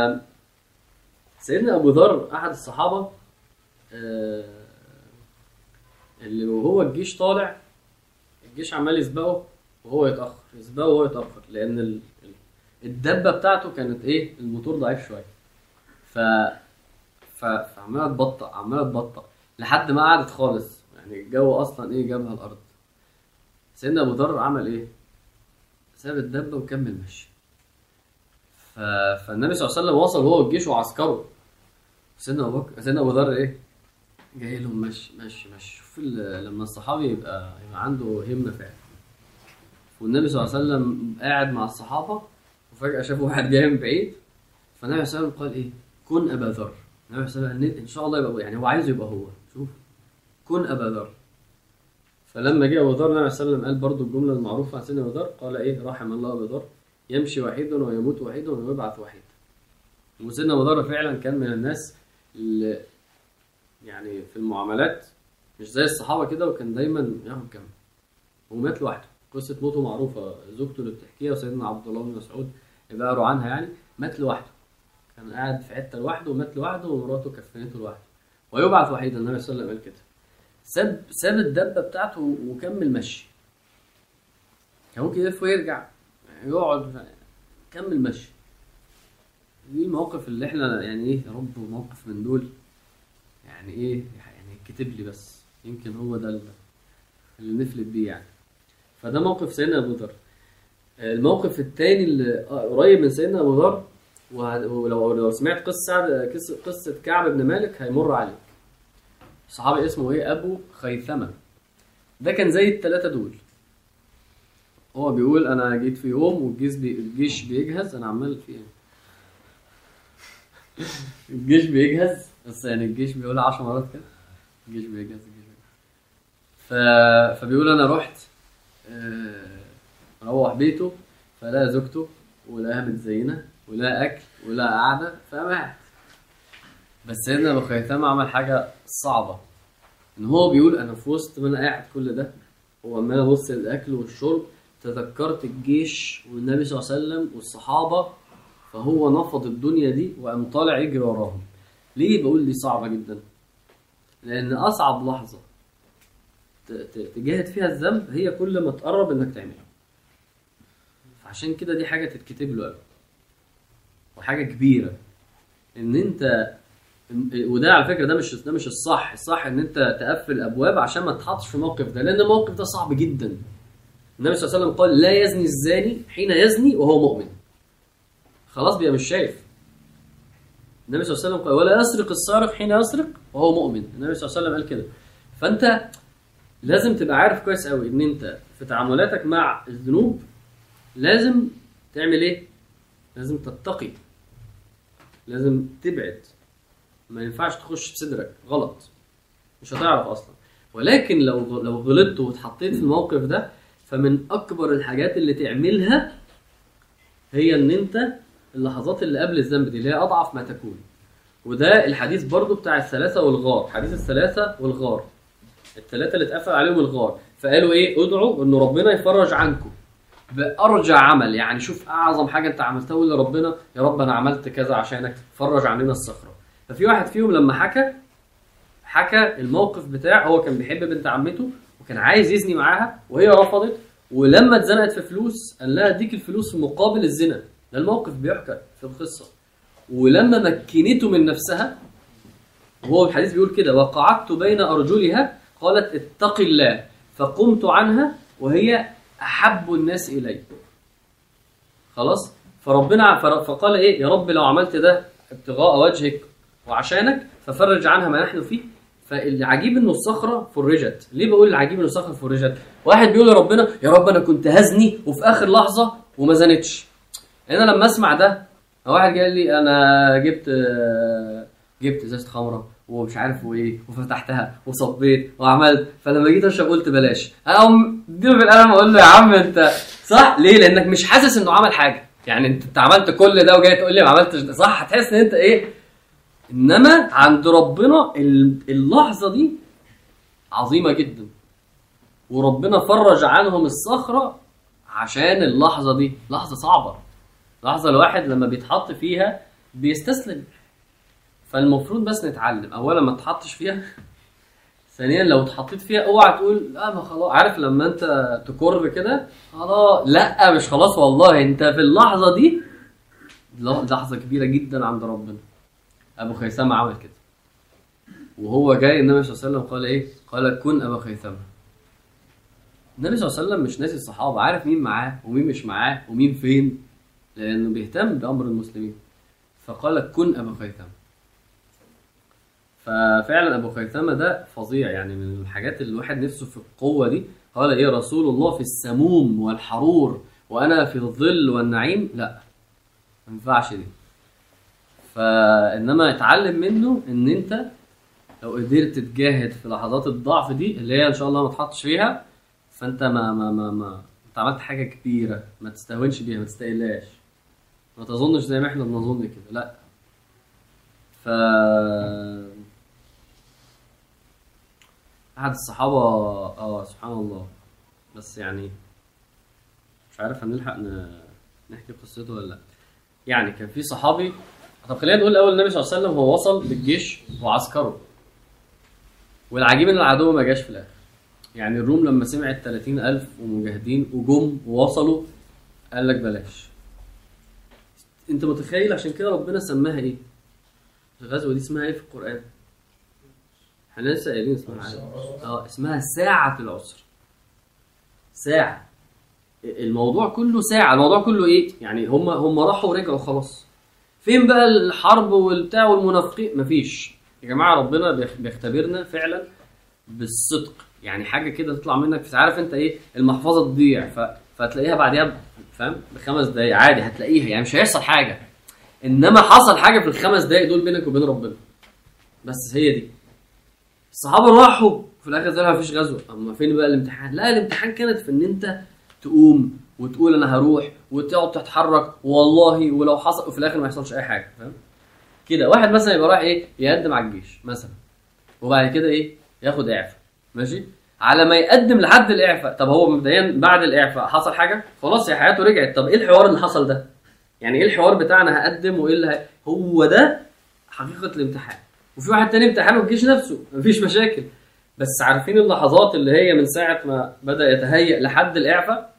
سيدنا ابو ذر احد الصحابه آه، اللي وهو الجيش طالع الجيش عمال يسبقه وهو يتاخر يسبقه وهو يتاخر لان ال- ال- الدبه بتاعته كانت ايه الموتور ضعيف شويه ف ف فعماله تبطأ عماله تبطأ لحد ما قعدت خالص يعني الجو اصلا ايه جابها الارض سيدنا ابو ذر عمل ايه ساب الدبه وكمل مشي ف... فالنبي صلى الله عليه وسلم وصل هو والجيش وعسكره سيدنا ابو بكر سيدنا ابو ذر ايه جاي لهم مشي مشي مشي شوف ال- لما الصحابي يبقى يبقى عنده همه فعلا والنبي صلى الله عليه وسلم قاعد مع الصحابه وفجاه شافوا واحد جاي من بعيد فالنبي صلى الله عليه وسلم قال ايه كن ابا ذر النبي صلى الله عليه وسلم قال ان شاء الله يبقى يعني هو عايزه يبقى هو شوف كن ابا ذر فلما جه ابو ذر النبي صلى الله عليه وسلم قال برضو الجمله المعروفه عن سيدنا ابو ذر قال ايه رحم الله ابا ذر يمشي وحيدا ويموت وحيدا ويبعث وحيدا وسيدنا ابو ذر فعلا كان من الناس اللي يعني في المعاملات مش زي الصحابه كده وكان دايما ياخد جنب ومات لوحده قصه موته معروفه زوجته اللي بتحكيها وسيدنا عبد الله بن مسعود اللي قروا عنها يعني مات لوحده كان قاعد في حته لوحده ومات لوحده ومراته كفنته لوحده ويبعث وحيدا النبي صلى الله عليه وسلم قال كده ساب ساب الدبه بتاعته وكمل مشي كان ممكن يلف ويرجع يقعد كمل مشي دي المواقف اللي احنا يعني ايه يا رب موقف من دول يعني ايه يعني كتب لي بس يمكن هو ده اللي- اللي نفلت بيه يعني فده موقف سيدنا ابو ذر الموقف الثاني اللي قريب من سيدنا ابو ذر وه- ولو لو سمعت قصه سعد قصه قصه كعب بن مالك هيمر عليك صحابي اسمه ايه ابو خيثمه ده كان زي الثلاثه دول هو بيقول انا جيت في يوم والجيش بي... الجيش بيجهز انا عمال في ايه الجيش بيجهز بس يعني الجيش بيقول 10 مرات كده الجيش بيجهز الجيش بيجهز ف... فبيقول انا رحت آه، روح بيته فلقى زوجته ولقاها متزينه ولقى اكل ولقى قعده فمات بس سيدنا ابو خيثمه عمل حاجه صعبه ان هو بيقول انا في وسط ما انا قاعد كل ده وعمال ابص للاكل والشرب تذكرت الجيش والنبي صلى الله عليه وسلم والصحابه فهو نفض الدنيا دي وقام طالع يجري وراهم ليه بقول دي صعبه جدا لان اصعب لحظه ت- ت- تجاهد فيها الذنب هي كل ما تقرب انك تعمله فعشان كده دي حاجه تتكتب له قوي وحاجه كبيره ان انت وده على فكره ده مش ده مش الصح الصح ان انت تقفل ابواب عشان ما تتحطش في الموقف ده لان الموقف ده صعب جدا النبي صلى الله عليه وسلم قال لا يزني الزاني حين يزني وهو مؤمن خلاص بيبقى مش شايف النبي صلى الله عليه وسلم قال ولا يسرق السارق حين يسرق وهو مؤمن النبي صلى الله عليه وسلم قال كده فانت لازم تبقى عارف كويس قوي ان انت في تعاملاتك مع الذنوب لازم تعمل ايه لازم تتقي لازم تبعد ما ينفعش تخش في صدرك غلط مش هتعرف اصلا ولكن لو لو غلطت واتحطيت في الموقف ده فمن اكبر الحاجات اللي تعملها هي ان انت اللحظات اللي قبل الذنب دي اللي هي اضعف ما تكون وده الحديث برضو بتاع الثلاثه والغار حديث الثلاثه والغار الثلاثه اللي اتقفل عليهم الغار فقالوا ايه ادعوا ان ربنا يفرج عنكم بارجع عمل يعني شوف اعظم حاجه انت عملتها ولا ربنا يا رب انا عملت كذا عشانك فرج عننا الصخره ففي واحد فيهم لما حكى حكى الموقف بتاع هو كان بيحب بنت عمته وكان عايز يزني معاها وهي رفضت ولما اتزنقت في فلوس قال لها اديك الفلوس في مقابل الزنا ده الموقف بيحكى في القصه ولما مكنته من نفسها وهو الحديث بيقول كده وقعدت بين ارجلها قالت اتق الله فقمت عنها وهي احب الناس الي خلاص فربنا فر- فقال ايه يا رب لو عملت ده ابتغاء وجهك وعشانك ففرج عنها ما نحن فيه فالعجيب انه الصخره فرجت ليه بقول العجيب انه الصخره فرجت واحد بيقول لربنا يا رب انا كنت هزني وفي اخر لحظه وما زنتش انا لما اسمع ده واحد قال لي انا جبت آه، جبت ازازه خمره ومش عارف وايه وفتحتها وصبيت وعملت فلما جيت اشرب قلت بلاش اقوم اديله بالقلم اقول له يا عم انت صح ليه لانك مش حاسس انه عمل حاجه يعني انت انت عملت كل ده وجاي تقول لي ما عملتش ده صح هتحس ان انت ايه انما عند ربنا ال- اللحظه دي عظيمه جدا وربنا فرج عنهم الصخره عشان اللحظه دي لحظه صعبه لحظه الواحد لما بيتحط فيها بيستسلم فالمفروض بس نتعلم اولا ما تحطش فيها ثانيا لو اتحطيت فيها اوعى تقول لا ما خلاص عارف لما انت تكر كده خلاص لا مش خلاص والله انت في اللحظه دي لحظه كبيره جدا عند ربنا ابو خيثمه عمل كده وهو جاي النبي صلى الله عليه وسلم قال ايه قال كن ابا خيثمه النبي صلى الله عليه وسلم مش ناسي الصحابه عارف مين معاه ومين مش معاه ومين فين لانه بيهتم بامر المسلمين فقال كن ابا خيثمه ففعلا ابو خيثمه ده فظيع يعني من الحاجات اللي الواحد نفسه في القوه دي قال ايه رسول الله في السموم والحرور وانا في الظل والنعيم لا ما ينفعش دي فانما اتعلم منه ان انت لو قدرت تجاهد في لحظات الضعف دي اللي هي ان شاء الله ما تحطش فيها فانت ما ما ما ما انت عملت حاجه كبيره ما تستهونش بيها ما تستقلهاش ما تظنش زي ما احنا بنظن كده لا ف احد الصحابه اه سبحان الله بس يعني مش عارف هنلحق ن... نحكي قصته ولا لا يعني كان في صحابي طب خلينا نقول الاول النبي صلى الله عليه وسلم هو وصل بالجيش وعسكره والعجيب ان العدو ما جاش في الاخر يعني الروم لما سمعت 30000 ومجاهدين وجم ووصلوا قال لك بلاش انت متخيل عشان كده ربنا سماها ايه الغزوه دي اسمها ايه في القران احنا لسه قايلين اسمها عادي. اه اسمها ساعه العسر ساعه الموضوع كله ساعه الموضوع كله ايه يعني هم هم راحوا ورجعوا خلاص فين بقى الحرب والبتاع والمنافقين مفيش يا جماعه ربنا بيخ- بيختبرنا فعلا بالصدق يعني حاجه كده تطلع منك في عارف انت ايه المحفظه تضيع ف... فتلاقيها بعديها ب- فاهم بخمس دقايق عادي هتلاقيها يعني مش هيحصل حاجه انما حصل حاجه في الخمس دقايق دول بينك وبين ربنا بس هي دي الصحابه راحوا في الاخر طلع مفيش غزوه اما فين بقى الامتحان لا الامتحان كانت في ان انت تقوم وتقول انا هروح وتقعد تتحرك والله ولو حصل وفي الاخر ما يحصلش اي حاجه فاهم كده واحد مثلا يبقى رايح ايه يقدم على الجيش مثلا وبعد كده ايه ياخد اعفاء ماشي على ما يقدم لحد الاعفاء طب هو مبدئيا بعد الاعفاء حصل حاجه خلاص يا حياته رجعت طب ايه الحوار اللي حصل ده يعني ايه الحوار بتاعنا هقدم وايه اللي ه... هو ده حقيقه الامتحان وفي واحد تاني امتحانه الجيش نفسه مفيش مشاكل بس عارفين اللحظات اللي هي من ساعه ما بدا يتهيأ لحد الاعفاء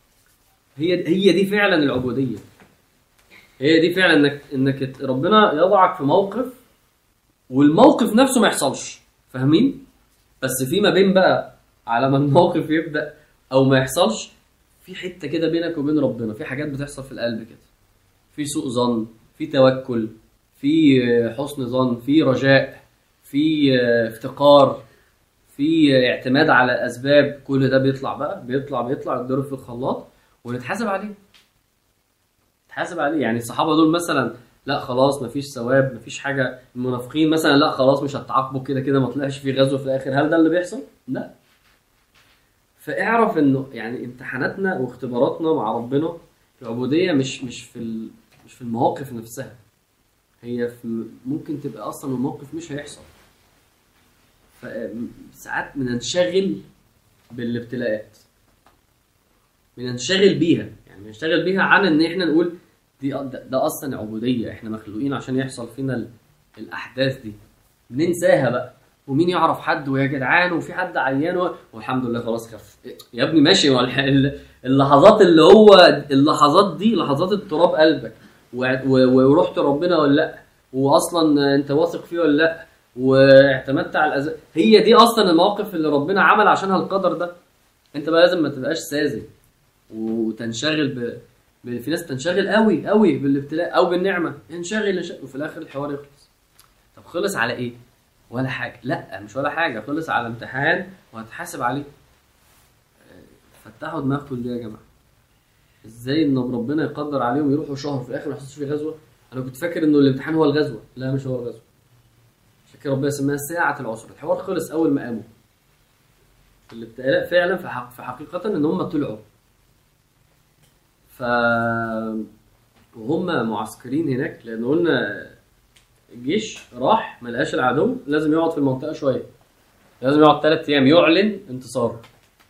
هي هي دي فعلا العبوديه هي دي فعلا انك انك ربنا يضعك في موقف والموقف نفسه ما يحصلش فاهمين بس في ما بين بقى على ما الموقف يبدا او ما يحصلش في حته كده بينك وبين ربنا في حاجات بتحصل في القلب كده في سوء ظن في توكل في حسن ظن في رجاء في افتقار في اعتماد على الاسباب كل ده بيطلع بقى بيطلع بيطلع يتضرب في الخلاط ونتحاسب عليه نتحاسب عليه يعني الصحابه دول مثلا لا خلاص مفيش ثواب مفيش حاجه المنافقين مثلا لا خلاص مش هتعاقبوا كده كده ما طلعش في غزو في الاخر هل ده اللي بيحصل لا فاعرف انه يعني امتحاناتنا واختباراتنا مع ربنا العبوديه مش مش في ال- مش في المواقف نفسها هي في ممكن تبقى اصلا الموقف مش هيحصل فساعات بننشغل بالابتلاءات بننشغل بيها يعني بنشتغل بيها عن ان احنا نقول دي ده, ده اصلا عبوديه احنا مخلوقين عشان يحصل فينا ال- الاحداث دي ننساها بقى ومين يعرف حد ويا جدعان وفي حد عيان و- والحمد لله خلاص خف يا ابني ماشي هو الح- ال- اللحظات اللي هو اللحظات دي لحظات اضطراب قلبك و- و- ورحت ربنا ولا لا واصلا انت واثق فيه ولا لا واعتمدت على الأز... هي دي اصلا المواقف اللي ربنا عمل عشانها القدر ده انت بقى لازم ما تبقاش ساذج وتنشغل ب... ب... في ناس تنشغل قوي قوي بالابتلاء او بالنعمه انشغل انشغل وفي الاخر الحوار يخلص طب خلص على ايه ولا حاجه لا مش ولا حاجه خلص على امتحان وهتحاسب عليه آه، فتحوا دماغكم دي يا جماعه ازاي ان ربنا يقدر عليهم يروحوا شهر في الاخر ما يحصلش فيه غزوه انا كنت فاكر انه الامتحان هو الغزوه لا مش هو الغزوه عشان كده ربنا سماها ساعه العسر الحوار خلص اول ما قاموا الابتلاء فعلا في, حق في حقيقه ان هم طلعوا ف وهم معسكرين هناك لان قلنا الجيش راح ما لقاش العدو لازم يقعد في المنطقه شويه لازم يقعد ثلاث ايام يعلن انتصاره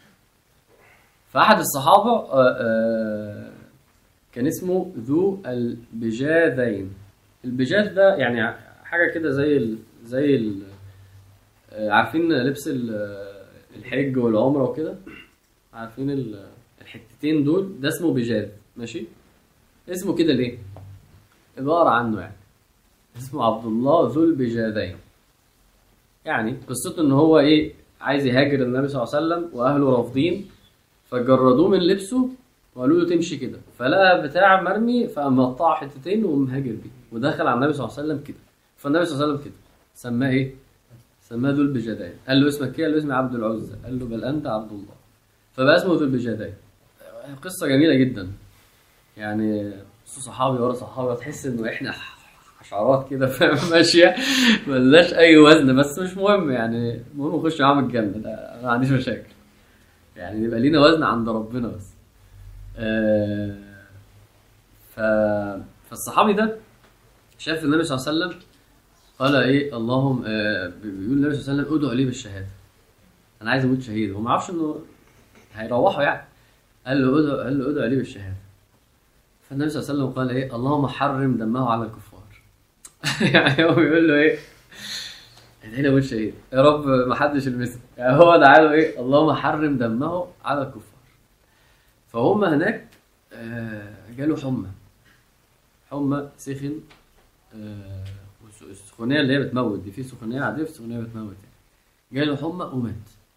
فاحد الصحابه آه، آه، كان اسمه ذو البجاذين البجاذ ده يعني حاجه كده زي ال... زي ال... آه، عارفين لبس ال- الحج والعمره وكده عارفين ال- الحتتين دول ده اسمه بجاذ ماشي اسمه كده ليه عباره عنه يعني اسمه عبد الله ذو البجاذين يعني قصته ان هو ايه عايز يهاجر النبي صلى الله عليه وسلم واهله رافضين فجردوه من لبسه وقالوا له تمشي كده فلقى بتاع مرمي فقام مقطعه حتتين ومهاجر بيه ودخل على النبي صلى الله عليه وسلم كده فالنبي صلى الله عليه وسلم كده سماه ايه؟ سماه ذو البجادين قال له اسمك ايه؟ قال له اسمي عبد العزى قال له بل انت عبد الله فبقى اسمه ذو البجادين قصه جميله جدا يعني قصة صحابي ورا صحابي تحس انه احنا حشرات كده فاهم ماشيه ملناش اي وزن بس مش مهم يعني المهم نخش معاهم الجنه ده انا ما عنديش مشاكل يعني يبقى لينا وزن عند ربنا بس آه، ف فالصحابي ده شاف النبي صلى الله عليه وسلم قال ايه اللهم آه، بيقول النبي صلى الله عليه وسلم ادعوا لي بالشهاده انا عايز اموت شهيد هو ما عرفش انه هيروحوا يعني قال له ادعو قال له ادعوا لي بالشهاده فالنبي صلى الله عليه وسلم قال ايه اللهم حرم دمه على الكفار يعني هو بيقول له ايه ادعي لي اموت شهيد يا رب ما حدش يلمسه يعني هو دعا له ايه اللهم حرم دمه على الكفار فهم هناك آه، جاله حمى حمى سخن آه، والس- السخونيه اللي هي بتموت دي في سخونيه عاديه في سخونيه بتموت يعني جاله حمى ومات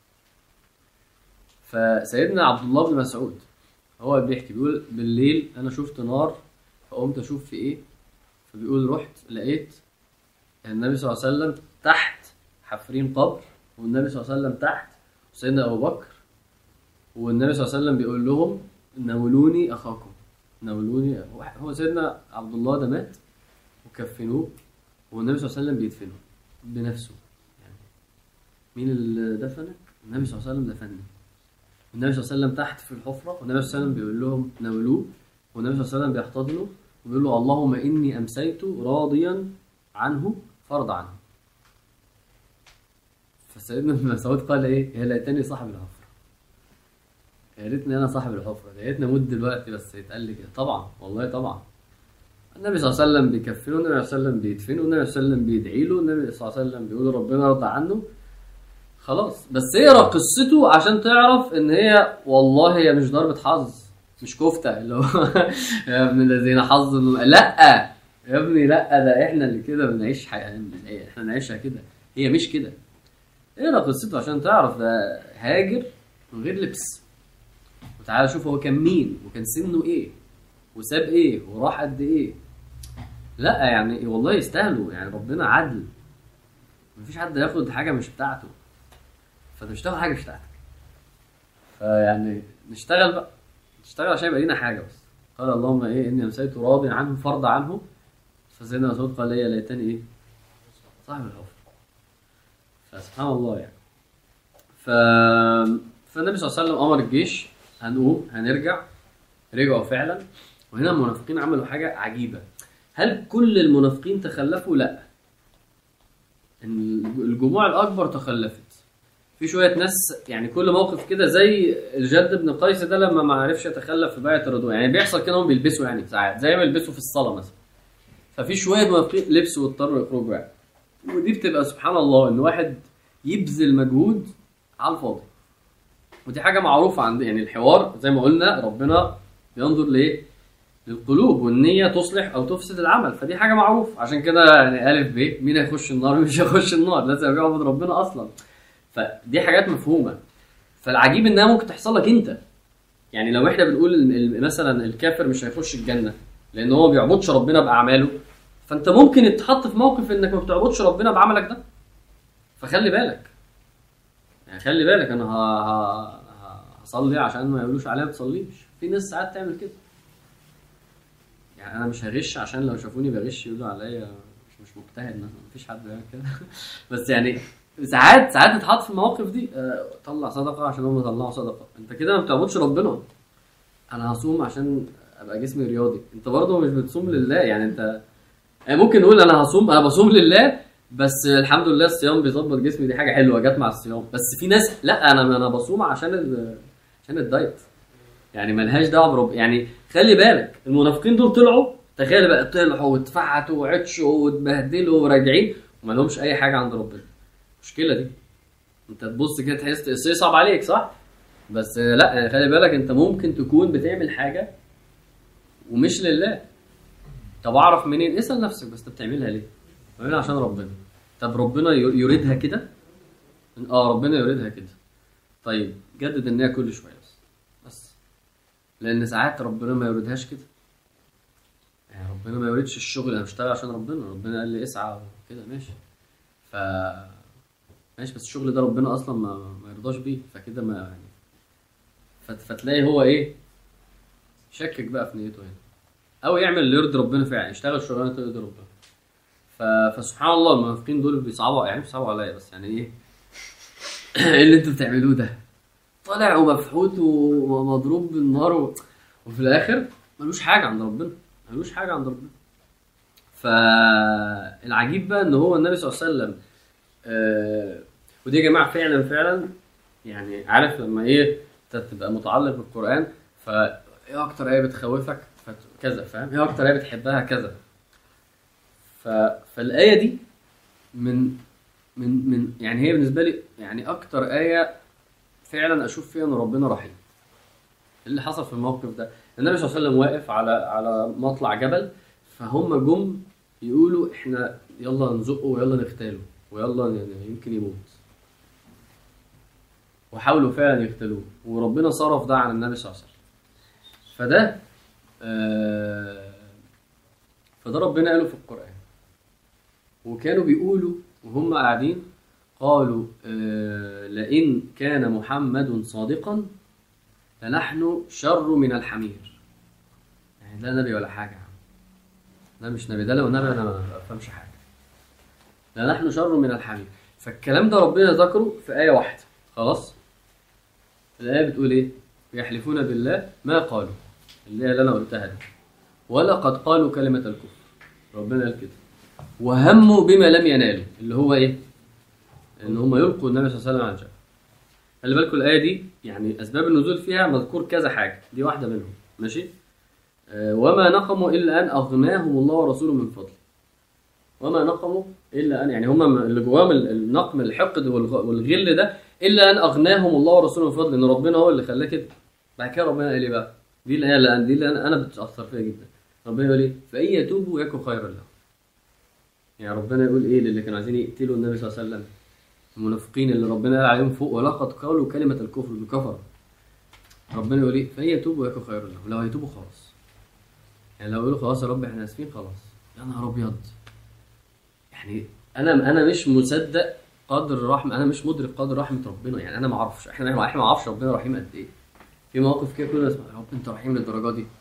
فسيدنا عبد الله بن مسعود هو بيحكي بيقول بالليل انا شفت نار فقمت اشوف في ايه فبيقول رحت لقيت النبي صلى الله عليه وسلم تحت حفرين قبر والنبي صلى الله عليه وسلم تحت وسيدنا ابو بكر والنبي صلى الله عليه وسلم بيقول لهم ناولوني اخاكم ناولوني هو سيدنا عبد الله ده مات وكفنوه والنبي صلى الله عليه وسلم بيدفنه بنفسه يعني مين اللي دفنك؟ النبي صلى الله عليه وسلم دفنني والنبي صلى الله عليه وسلم تحت في الحفرة والنبي صلى الله عليه وسلم بيقول لهم ناولوه والنبي صلى الله عليه وسلم بيحتضنه وبيقول له اللهم إني أمسيت راضيا عنه فرض عنه فسيدنا ابن مسعود قال إيه يا ليتني صاحب الحفرة يا ريتني أنا صاحب الحفرة يا ريتني أموت دلوقتي بس يتقال لي كده طبعا والله طبعا النبي صلى الله عليه وسلم بيكفنه النبي صلى الله عليه وسلم بيدفنه النبي صلى الله عليه وسلم بيدعي له النبي صلى الله عليه وسلم بيقول ربنا يرضى عنه خلاص بس اقرا قصته عشان تعرف ان هي والله هي مش ضربة حظ مش كفتة اللي هو يا ابن الذين حظ إنه- لا يا ابني لا ده احنا اللي كده بنعيش حياة احنا نعيشها كده هي مش كده اقرا قصته عشان تعرف ده هاجر من غير لبس وتعالى شوف هو كان مين وكان سنه ايه وساب ايه وراح قد ايه لا يعني والله يستاهلوا يعني ربنا عدل مفيش حد ياخد حاجه مش بتاعته فانت مش تاخد حاجه مش بتاعتك فيعني نشتغل بقى نشتغل عشان يبقى لينا حاجه بس قال اللهم ايه اني امسيت راضي عنه فرض عنه فسيدنا مسعود قال يا ليتني ايه صاحب الحفر فسبحان الله يعني ف... فالنبي صلى الله عليه وسلم امر الجيش هنقوم هنرجع رجعوا فعلا وهنا المنافقين عملوا حاجه عجيبه هل كل المنافقين تخلفوا لا إن الجموع الاكبر تخلفت في شويه ناس يعني كل موقف كده زي الجد بن قيس ده لما ما عرفش يتخلف في بيعه الرضوان يعني بيحصل كده هم بيلبسوا يعني ساعات زي ما بيلبسوا في الصلاه مثلا ففي شويه منافقين لبسوا واضطروا يخرجوا يعني ودي بتبقى سبحان الله ان واحد يبذل مجهود على الفاضي ودي حاجه معروفه عند يعني الحوار زي ما قلنا ربنا بينظر لايه للقلوب والنيه تصلح او تفسد العمل فدي حاجه معروفه عشان كده يعني الف ب مين هيخش النار مين مش هيخش النار لازم يعبد ربنا اصلا فدي حاجات مفهومه فالعجيب انها ممكن تحصل لك انت يعني لو احنا بنقول ال- ال- مثلا الكافر مش هيخش الجنه لان هو ما بيعبدش ربنا باعماله فانت ممكن تتحط في موقف انك ما بتعبدش ربنا بعملك ده فخلي بالك يعني خلي بالك انا ه- ه- ه- هصلي عشان ما يقولوش عليا ما تصليش في ناس ساعات تعمل كده يعني انا مش هغش عشان لو شافوني بغش يقولوا عليا مش مش مجتهد مثلا مفيش حد بيعمل كده بس يعني ساعات ساعات تتحط في المواقف دي آه، طلع صدقه عشان هم طلعوا صدقه انت كده ما بتعبدش ربنا انا هصوم عشان ابقى جسمي رياضي انت برضه مش بتصوم لله يعني انت يعني ممكن نقول انا هصوم انا بصوم لله بس الحمد لله الصيام بيظبط جسمي دي حاجه حلوه جت مع الصيام بس في ناس لا انا انا بصوم عشان ال... عشان الدايت يعني ملهاش دعوه برب يعني خلي بالك المنافقين دول طلعوا تخيل بقى طلعوا واتفعتوا وعطشوا واتبهدلوا وراجعين وما لهمش اي حاجه عند ربنا المشكله دي انت تبص كده تحس تحس يصعب عليك صح بس لا يعني خلي بالك انت ممكن تكون بتعمل حاجه ومش لله طب اعرف منين اسال نفسك بس انت بتعملها ليه بتعملها عشان ربنا طب ربنا ي- يريدها كده اه ربنا يريدها كده طيب جدد النية كل شويه بس بس لان ساعات ربنا ما يريدهاش كده يعني ربنا ما يريدش الشغل انا بشتغل عشان ربنا ربنا قال لي اسعى كده ماشي ف ماشي بس الشغل ده ربنا اصلا ما, ما يرضاش بيه فكده ما يعني فت- فتلاقي هو ايه شكك بقى في نيته هنا او يعمل اللي يرضي ربنا فعلا يشتغل شغلانه ترضي ربنا ف... فسبحان الله المنافقين دول بيصعبوا يعني بيصعبوا عليا بس يعني ايه ايه اللي انتوا بتعملوه ده طالع ومفحوط ومضروب بالنار و... وفي الاخر ملوش حاجه عند ربنا ملوش حاجه عند ربنا فالعجيب بقى ان هو النبي صلى الله عليه وسلم آه ودي يا جماعه فعلا فعلا يعني عارف لما ايه انت تبقى متعلق بالقران فايه اكتر ايه بتخوفك فت- كذا فاهم ايه اكتر ايه بتحبها كذا ف... فالايه دي من من من يعني هي بالنسبه لي يعني اكتر ايه فعلا اشوف فيها ان ربنا رحيم اللي حصل في الموقف ده النبي صلى الله عليه وسلم واقف على على مطلع جبل فهم جم يقولوا احنا يلا نزقه ويلا نغتاله ويلا ن- يمكن يموت وحاولوا فعلا يقتلوه وربنا صرف ده عن النبي صلى الله عليه وسلم فده آه فده ربنا قاله في القرآن وكانوا بيقولوا وهم قاعدين قالوا آه لئن كان محمد صادقا فنحن شر من الحمير يعني لا نبي ولا حاجة يا عم ده مش نبي ده لو نبي انا ما بفهمش حاجة لا نحن شر من الحمير فالكلام ده ربنا ذكره في آية واحدة خلاص الآية بتقول إيه؟ يحلفون بالله ما قالوا اللي هي اللي أنا قلتها دي ولقد قالوا كلمة الكفر ربنا قال كده وهموا بما لم ينالوا اللي هو إيه؟ إن هم يلقوا النبي صلى الله عليه وسلم على الجبل خلي بالكم الآية دي يعني أسباب النزول فيها مذكور كذا حاجة دي واحدة منهم ماشي؟ آه، وما نقموا إلا أن أغناهم الله ورسوله من فضله وما نقموا إلا أن يعني هم اللي جواهم ال- النقم الحقد والغ- والغل ده إلا أن أغناهم الله ورسوله من فضله إن ربنا هو اللي خلاه كده بعد كده ربنا قال إيه بقى؟ دي الآية اللي دي اللي أنا أنا بتأثر فيها جدا ربنا يقول إيه؟ فإن يتوبوا يكن خيرا لهم يعني ربنا يقول إيه للي كانوا عايزين يقتلوا النبي صلى الله عليه وسلم المنافقين اللي ربنا قال عليهم فوق ولقد قالوا كلمة الكفر بكفر ربنا يقول ايه فهي يتوبوا يكن خير لهم لو هيتوبوا خلاص يعني لو يقولوا خلاص يا رب احنا اسفين خلاص يا نهار ابيض يعني انا انا مش مصدق قدر رحمه انا مش مدرك قدر رحمه ربنا يعني انا ما اعرفش احنا احنا ما نعرفش ربنا رحيم قد ايه في مواقف كده كل اسمع يا رب انت رحيم للدرجه دي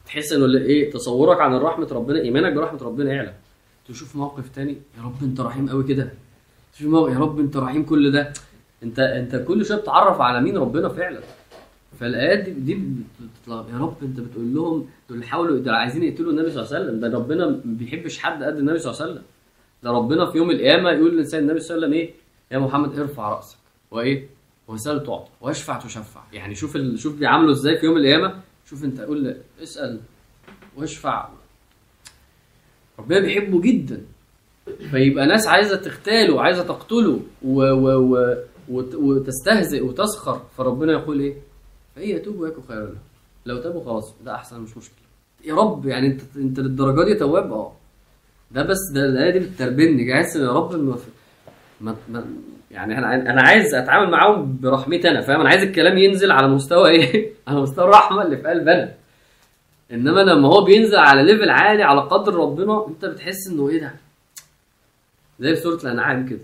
تحس انه اللي- ايه تصورك عن رحمه ربنا ايمانك برحمه ربنا يعلى تشوف موقف تاني يا رب انت رحيم قوي كده تشوف موقف يا رب انت رحيم كل ده انت انت كل شويه بتتعرف على مين ربنا فعلا فالايات دي, دي بتطلع يا رب انت بتقول لهم دول حاولوا دول عايزين يقتلوا النبي صلى الله عليه وسلم ده ربنا ما بيحبش حد قد النبي صلى الله عليه وسلم ده ربنا في يوم القيامه يقول للانسان النبي صلى الله عليه وسلم ايه يا محمد ارفع راسك وايه واسال تعطى واشفع تشفع يعني شوف ال... شوف بيعاملوا ازاي في يوم القيامه شوف انت قول له اسال واشفع ربنا بيحبه جدا فيبقى ناس عايزه تغتاله وعايزه تقتله و... و... و... وت... وتستهزئ وتسخر فربنا يقول ايه فإن يتوبوا يكن خيرا لهم لو تابوا خلاص ده احسن مش مشكله يا رب يعني انت انت للدرجه دي تواب اه ده بس ده الايه دي بتربني جاهز يا رب انه ما ما يعني انا انا عايز اتعامل معاهم برحمتي انا فاهم انا عايز الكلام ينزل على مستوى ايه على مستوى الرحمه اللي في قلب انا انما لما هو بينزل على ليفل عالي على قدر ربنا انت بتحس انه ايه ده زي في سوره الانعام كده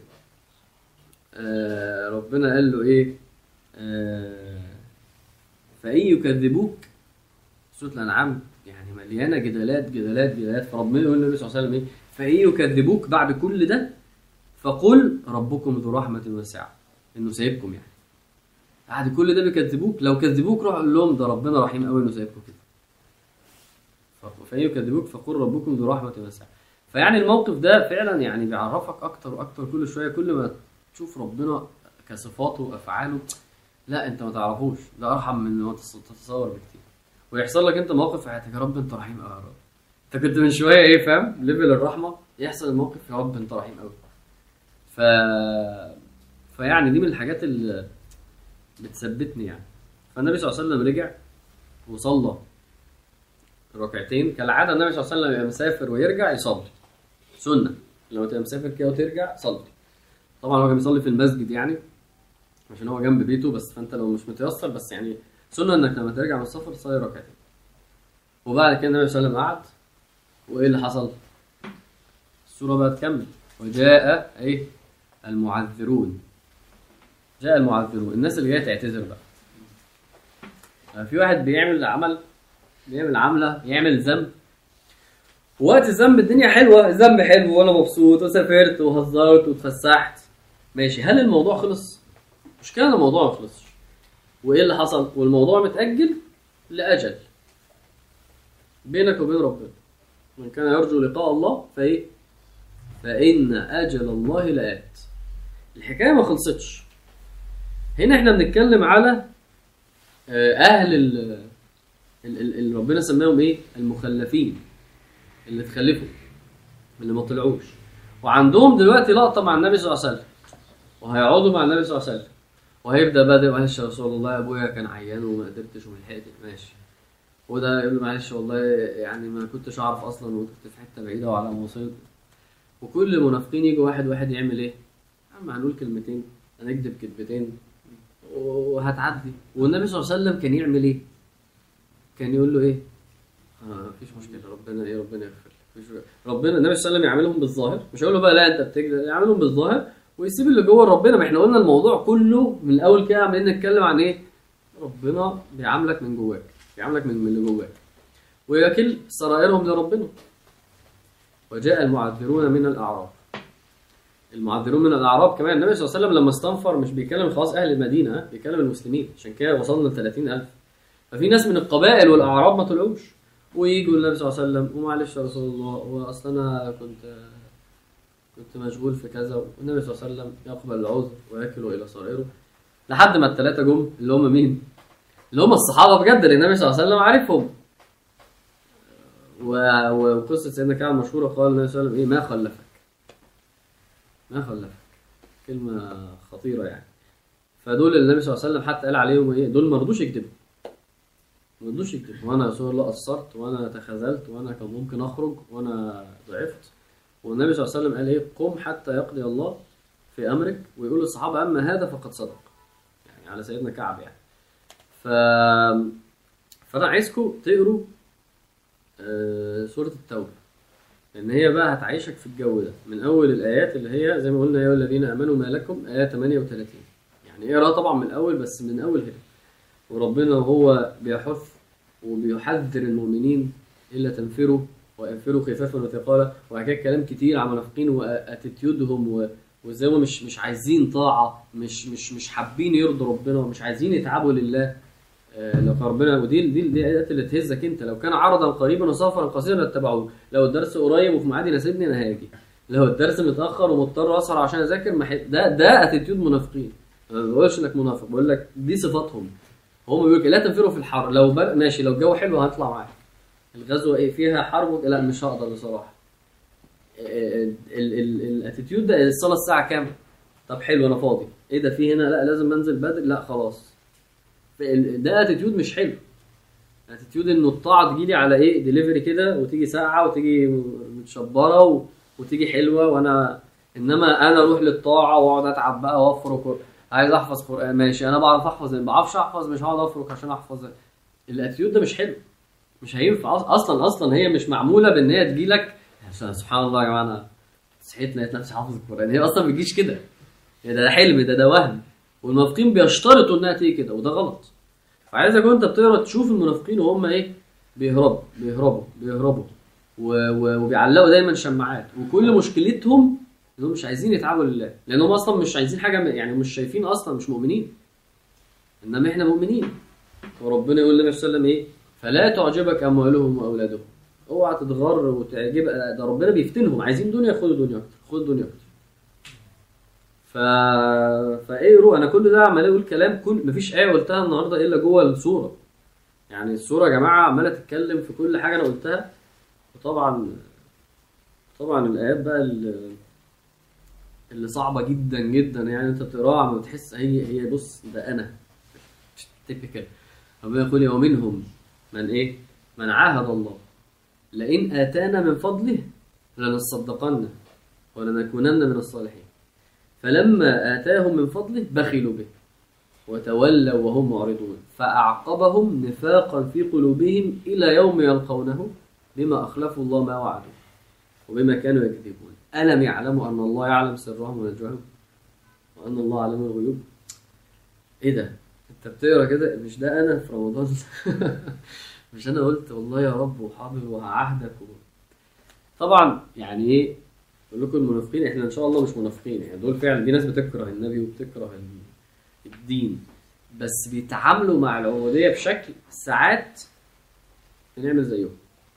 آه ربنا قال له ايه آه فان يكذبوك سوره الانعام يعني مليانه جدالات جدالات جدالات فربنا يقول للنبي صلى الله عليه وسلم ايه فان يكذبوك بعد كل ده فقل ربكم ذو رحمه واسعه انه سايبكم يعني بعد كل ده بيكذبوك لو كذبوك روح قول لهم ده ربنا رحيم قوي انه سايبكم كده ف- فان يكذبوك فقل ربكم ذو رحمه واسعه فيعني الموقف ده فعلا يعني بيعرفك اكتر واكتر كل شويه كل ما تشوف ربنا كصفاته وافعاله لا انت ما تعرفوش ده ارحم من ما تتص- تتصور بكتير ويحصل لك انت موقف في حياتك يا رب انت رحيم قوي يا رب انت كنت من شويه ايه فاهم ليفل الرحمه يحصل الموقف يا رب انت رحيم قوي ف فيعني دي من الحاجات اللي بتثبتني يعني فالنبي صلى الله عليه وسلم رجع وصلى ركعتين كالعاده النبي صلى الله عليه وسلم يبقى مسافر ويرجع يصلي سنه لو تبقى مسافر كده وترجع صلي طبعا هو كان بيصلي في المسجد يعني عشان هو جنب بيته بس فانت لو مش متيسر بس يعني سنه انك لما ترجع من السفر تصلي ركعتين وبعد كده النبي صلى الله عليه وسلم قعد وايه اللي حصل؟ السوره بقى تكمل وجاء ايه المعذرون جاء المعذرون الناس اللي جايه تعتذر بقى آه، في واحد بيعمل عمل بيعمل عمله يعمل ذنب وقت الذنب الدنيا حلوه الذنب حلو وانا مبسوط وسافرت وهزرت واتفسحت ماشي هل الموضوع خلص؟ مش كان الموضوع ما خلصش وايه اللي حصل؟ والموضوع متأجل لأجل بينك وبين ربنا من كان يرجو لقاء الله فايه؟ فإن أجل الله لآت الحكاية ما خلصتش هنا احنا بنتكلم على آه، أهل ال اللي ربنا سماهم ايه؟ المخلفين اللي اتخلفوا اللي ما طلعوش وعندهم دلوقتي لقطة مع النبي صلى الله عليه وسلم وهيقعدوا مع النبي صلى الله عليه وسلم وهيبدا بادئ معلش يا رسول الله يا ابويا كان عيان وما قدرتش وما لحقتش ماشي وده يقول له معلش والله يعني ما كنتش اعرف اصلا وكنت في حته بعيده وعلى ما وصلت وكل المنافقين يجوا واحد واحد يعمل ايه؟ يا عم هنقول كلمتين هنكذب كلمتين وهتعدي والنبي صلى الله عليه وسلم كان يعمل ايه؟ كان يقول له ايه؟ آه مفيش مشكله ربنا ايه ربنا يغفر لك مفيش ربنا النبي صلى الله عليه وسلم يعملهم بالظاهر مش هيقول له بقى لا انت بتكذب يعملهم بالظاهر ويسيب اللي جوه ربنا ما احنا قلنا الموضوع كله من الاول كده عمالين نتكلم عن ايه ربنا بيعاملك من جواك بيعاملك من من اللي جواك ويكل سرائرهم لربنا وجاء المعذرون من الاعراب المعذرون من الاعراب كمان النبي صلى الله عليه وسلم لما استنفر مش بيكلم خلاص اهل المدينه ها؟ بيكلم المسلمين عشان كده وصلنا ل 30000 ففي ناس من القبائل والاعراب ما طلعوش ويجوا النبي صلى الله عليه وسلم ومعلش يا رسول الله واصل انا كنت كنت مشغول في كذا والنبي صلى الله عليه وسلم يقبل العذر ويكل الى سرائره لحد ما الثلاثه جم اللي هم مين؟ اللي هم الصحابه بجد اللي النبي صلى الله عليه وسلم عارفهم و- وقصه سيدنا كعب مشهوره قال النبي صلى الله عليه وسلم ايه ما خلفك ما خلفك كلمه خطيره يعني فدول اللي النبي صلى الله عليه وسلم حتى قال عليهم ايه دول ما رضوش يكذبوا ما رضوش يكذبوا وانا يا رسول الله قصرت وانا تخاذلت وانا كان ممكن اخرج وانا ضعفت والنبي صلى الله عليه وسلم قال ايه قم حتى يقضي الله في امرك ويقول للصحابه اما هذا فقد صدق يعني على سيدنا كعب يعني ف فانا عايزكم تقروا آه، سوره التوبه لان هي بقى هتعيشك في الجو ده من اول الايات اللي هي زي ما قلنا يا أيها الذين امنوا ما لكم ايه 38 يعني اقراها طبعا من الاول بس من اول هنا وربنا هو بيحث وبيحذر المؤمنين الا تنفروا وانفروا خفافا وثقالا وحكى كلام كتير عن المنافقين واتيتيودهم و- وازاي هم مش مش عايزين طاعه مش مش مش حابين يرضوا ربنا ومش عايزين يتعبوا لله آه، لو كان ربنا ودي دي دي الايات اللي تهزك انت لو كان عرضا قريبا وسفرا قصيرا لاتبعوه لو الدرس قريب وفي ميعاد يناسبني انا هاجي لو الدرس متاخر ومضطر اسهر عشان اذاكر ما حي- ده ده اتيتيود منافقين أنا ما بقولش انك منافق بقول لك دي صفاتهم هم بيقول لك لا تنفروا في الحر لو بر... ماشي لو الجو حلو هطلع معاك الغزوه ايه فيها حرب لا مش هقدر بصراحه الاتيتيود ده الصلاه الساعه كام طب حلو انا فاضي ايه ده في هنا لا لازم انزل بدري لا خلاص ال- ده اتيتيود مش حلو اتيتيود انه الطاعه تجيلي على ايه ديليفري كده وتيجي ساقعه وتيجي متشبره و... وتيجي حلوه وانا انما انا اروح للطاعه واقعد اتعب بقى وافرك عايز احفظ قران ماشي انا بعرف احفظ ما بعرفش احفظ مش هقعد افرك عشان احفظ الاتيتيود ده مش حلو مش هينفع أص- اصلا اصلا هي مش معموله بان هي تجيلك عشان سبحان الله يا جماعه انا صحيت لقيت نفسي حافظ القران هي اصلا ما بتجيش كده هي ده حلم ده ده وهم والمنافقين بيشترطوا انها تيجي كده وده غلط فعايزك وانت بتقرا تشوف المنافقين وهم ايه بيهربوا بيهربوا بيهربوا و... و... وبيعلقوا دايما شماعات وكل مشكلتهم انهم مش عايزين يتعبوا لله لانهم اصلا مش عايزين حاجه من- يعني مش شايفين اصلا مش مؤمنين انما احنا مؤمنين وربنا يقول للنبي صلى الله عليه وسلم ايه فلا تعجبك اموالهم واولادهم اوعى تتغر وتعجب ده ربنا بيفتنهم عايزين دنيا خدوا دنيا اكتر خدوا دنيا اكتر ف فاقروا انا كل ده عمال اقول كلام كل مفيش ايه قلتها النهارده الا جوه السوره يعني السوره يا جماعه عماله تتكلم في كل حاجه انا قلتها وطبعا طبعا الايات بقى اللي, اللي صعبه جدا جدا يعني انت بتقراها ما بتحس هي هي بص ده انا تيبيكال ربنا يقول ومنهم من ايه من عاهد الله لئن اتانا من فضله لنصدقن ولنكونن من الصالحين فلما آتاهم من فضله بخلوا به وتولوا وهم معرضون فأعقبهم نفاقا في قلوبهم إلى يوم يلقونه بما أخلفوا الله ما وعدوا وبما كانوا يكذبون ألم يعلموا أن الله يعلم سرهم ونجواهم وأن الله علم الغيوب إيه ده؟ أنت بتقرا كده مش ده أنا في رمضان مش أنا قلت والله يا رب وحاضر وهعهدك و... طبعا يعني إيه بقول لكم المنافقين احنا ان شاء الله مش منافقين يعني دول فعلا في ناس بتكره النبي وبتكره ال- الدين بس بيتعاملوا مع العبوديه بشكل ساعات بنعمل زيهم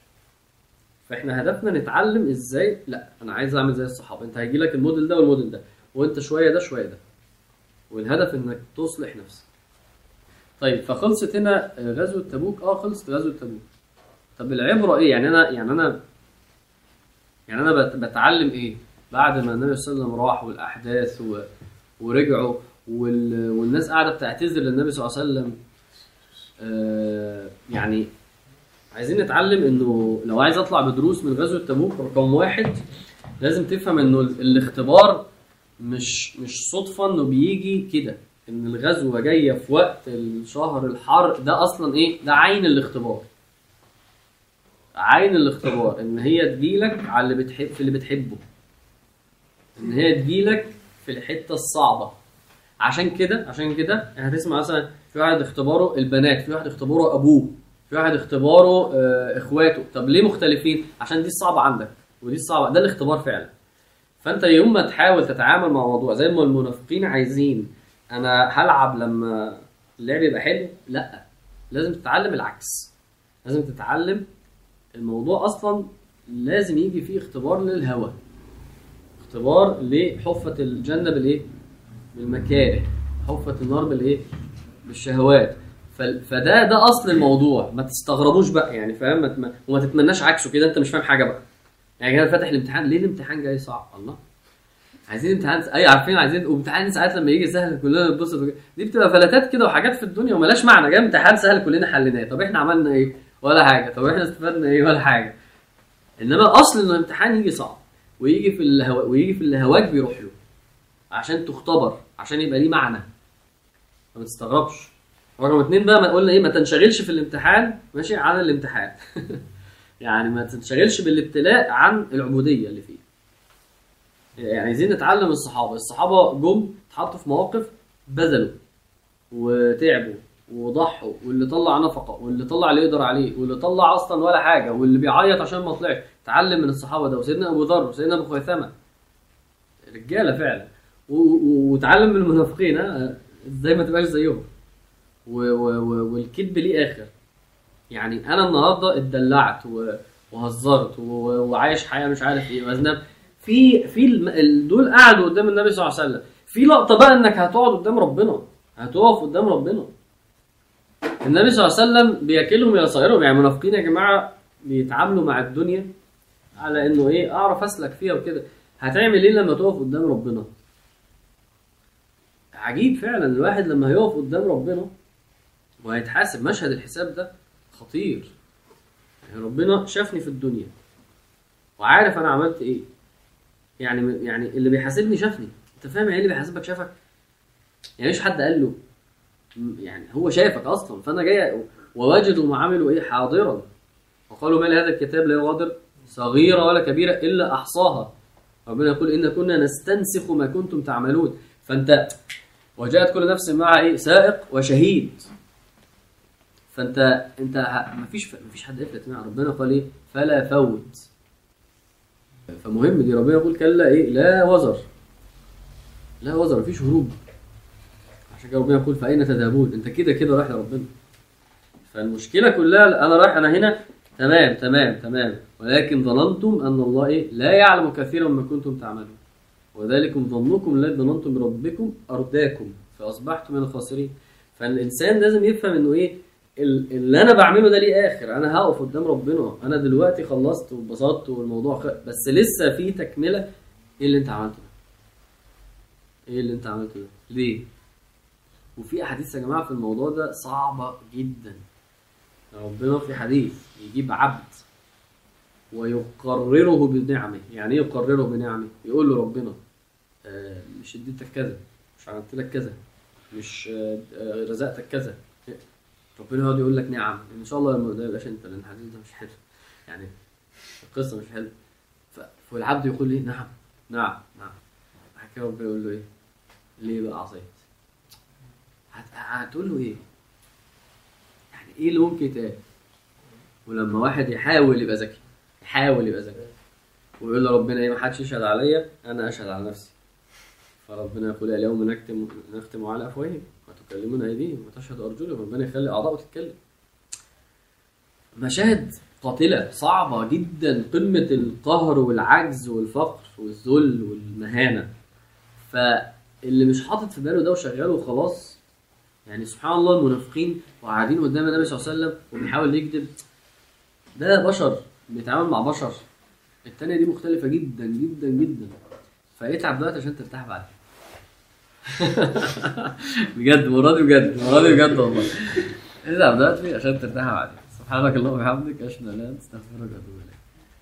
فاحنا هدفنا نتعلم ازاي لا انا عايز اعمل زي الصحابه انت هيجي لك الموديل ده والموديل ده وانت شويه ده شويه ده والهدف انك تصلح نفسك طيب فخلصت هنا غزوه تبوك اه خلصت غزوه تبوك طب العبره ايه يعني انا يعني انا يعني انا بت- بتعلم ايه بعد ما النبي صلى الله عليه وسلم راح والاحداث و... ورجعوا وال... والناس قاعده بتعتذر للنبي صلى الله عليه وسلم آه يعني عايزين نتعلم انه لو عايز اطلع بدروس من غزوه تبوك رقم واحد لازم تفهم انه ال- الاختبار مش مش صدفه انه بيجي كده ان الغزوه جايه في وقت الشهر الحر ده اصلا ايه ده عين الاختبار عين الاختبار ان هي تجيلك على اللي بتحب في اللي بتحبه ان هي تجيلك في الحته الصعبه عشان كده عشان كده يعني هتسمع مثلا في واحد اختباره البنات في واحد اختباره ابوه في واحد اختباره آه، اخواته طب ليه مختلفين عشان دي الصعبه عندك ودي الصعبه ده الاختبار فعلا فانت يوم ما تحاول تتعامل مع موضوع زي ما المنافقين عايزين انا هلعب لما اللعب يبقى حلو لا لازم تتعلم العكس لازم تتعلم الموضوع اصلا لازم يجي فيه اختبار للهوى اختبار لحفة الجنة بالايه بالمكاره حفة النار بالايه بالشهوات ف- فده ده اصل الموضوع ما تستغربوش بقى يعني فاهم ما تم- وما تتمناش عكسه كده انت مش فاهم حاجه بقى يعني كده فاتح الامتحان ليه الامتحان جاي صعب الله عايزين امتحان اي عارفين عايزين وامتحان ساعات لما يجي سهل كلنا نتبسط وكده. دي بتبقى فلاتات كده وحاجات في الدنيا وملاش معنى جاي امتحان سهل كلنا حليناه طب احنا عملنا ايه ولا حاجه طب احنا استفدنا ايه ولا حاجه انما اصل ان الامتحان يجي صعب ويجي في الهوا ويجي في اللي هواك بيروح له عشان تختبر عشان يبقى ليه معنى فما تستغربش رقم اتنين بقى ما قلنا ايه ما تنشغلش في الامتحان ماشي عن الامتحان يعني ما تنشغلش بالابتلاء عن العبوديه اللي فيه يعني عايزين نتعلم الصحابه الصحابه جم اتحطوا في مواقف بذلوا وتعبوا وضحوا واللي طلع نفقه واللي طلع اللي يقدر عليه واللي طلع اصلا ولا حاجه واللي بيعيط عشان ما طلعش اتعلم من الصحابه ده وسيدنا ابو ذر وسيدنا ابو خيثمه رجاله فعلا و- و- وتعلم من المنافقين ها ازاي ما تبقاش زيهم و- و- و- والكذب ليه اخر يعني انا النهارده اتدلعت و- وهزرت و- وعايش حياه مش عارف ايه وأذنب في في الم- ال- دول قعدوا قدام النبي صلى الله عليه وسلم في لقطه بقى انك هتقعد قدام ربنا هتقف قدام ربنا النبي صلى الله عليه وسلم بياكلهم يصيرهم يعني المنافقين يا جماعه بيتعاملوا مع الدنيا على انه ايه اعرف اسلك فيها وكده هتعمل ايه لما تقف قدام ربنا عجيب فعلا الواحد لما هيقف قدام ربنا وهيتحاسب مشهد الحساب ده خطير يعني ربنا شافني في الدنيا وعارف انا عملت ايه يعني يعني اللي بيحاسبني شافني انت فاهم يعني إيه اللي بيحاسبك شافك يعني مش حد قال له م- يعني هو شافك اصلا فانا جاي ووجدوا ما عملوا ايه حاضرا وقالوا ما لهذا الكتاب لا يغادر صغيره ولا كبيره الا احصاها ربنا يقول ان كنا نستنسخ ما كنتم تعملون فانت وجاءت كل نفس مع ايه سائق وشهيد فانت انت ه- مفيش مفيش حد يفلت مع ربنا قال ايه فلا فوت فمهم دي ربنا يقول كلا ايه لا وزر لا وزر مفيش هروب عشان كده ربنا يقول فاين تذهبون انت كده كده رايح لربنا فالمشكله كلها انا رايح انا هنا تمام تمام تمام ولكن ظننتم ان الله ايه لا يعلم كثيرا مما كنتم تعملون وذلكم ظنكم الذي ظننتم بربكم ارداكم فاصبحتم من الخاسرين فالانسان لازم يفهم انه ايه ال- اللي انا بعمله ده ليه اخر انا هقف قدام ربنا انا دلوقتي خلصت واتبسطت والموضوع خ... بس لسه في تكمله ايه اللي انت عملته ده ايه اللي انت عملته ده ليه وفي احاديث يا جماعه في الموضوع ده صعبه جدا ربنا في حديث يجيب عبد ويقرره بنعمه يعني ايه يقرره بنعمه يقول له ربنا آه، مش اديتك كذا مش عملت لك كذا مش آه، آه، رزقتك كذا ربنا يقعد يقول لك نعم ان شاء الله لما ده يبقاش انت لان الحديث ده مش حلو يعني القصه مش حلوه ف- فالعبد يقول لي نعم نعم نعم بعد كده ربنا يقول له ايه ليه بقى عصيت هت- هتقول له ايه يعني ايه اللي ممكن يتقال ولما واحد يحاول يبقى ذكي يحاول يبقى ذكي ويقول لربنا ايه ما حدش يشهد عليا انا اشهد على نفسي فربنا يقول اليوم نكتم نختم على افواههم وتكلمون ايديهم وتشهد ارجلهم ربنا يخلي اعضاء تتكلم مشاهد قاتله صعبه جدا قمه القهر والعجز والفقر والذل والمهانه فاللي مش حاطط في باله ده وشغال وخلاص يعني سبحان الله المنافقين وقاعدين قدام النبي صلى الله عليه وسلم وبيحاول يكذب ده بشر بيتعامل مع بشر التانية دي مختلفة جدا جدا جدا فاتعب دلوقتي عشان ترتاح بعدين بجد المرة دي بجد المرة دي بجد والله اتعب دلوقتي عشان ترتاح بعدين سبحانك اللهم وبحمدك اشهد ان لا اله الا انت استغفرك واتوب اليك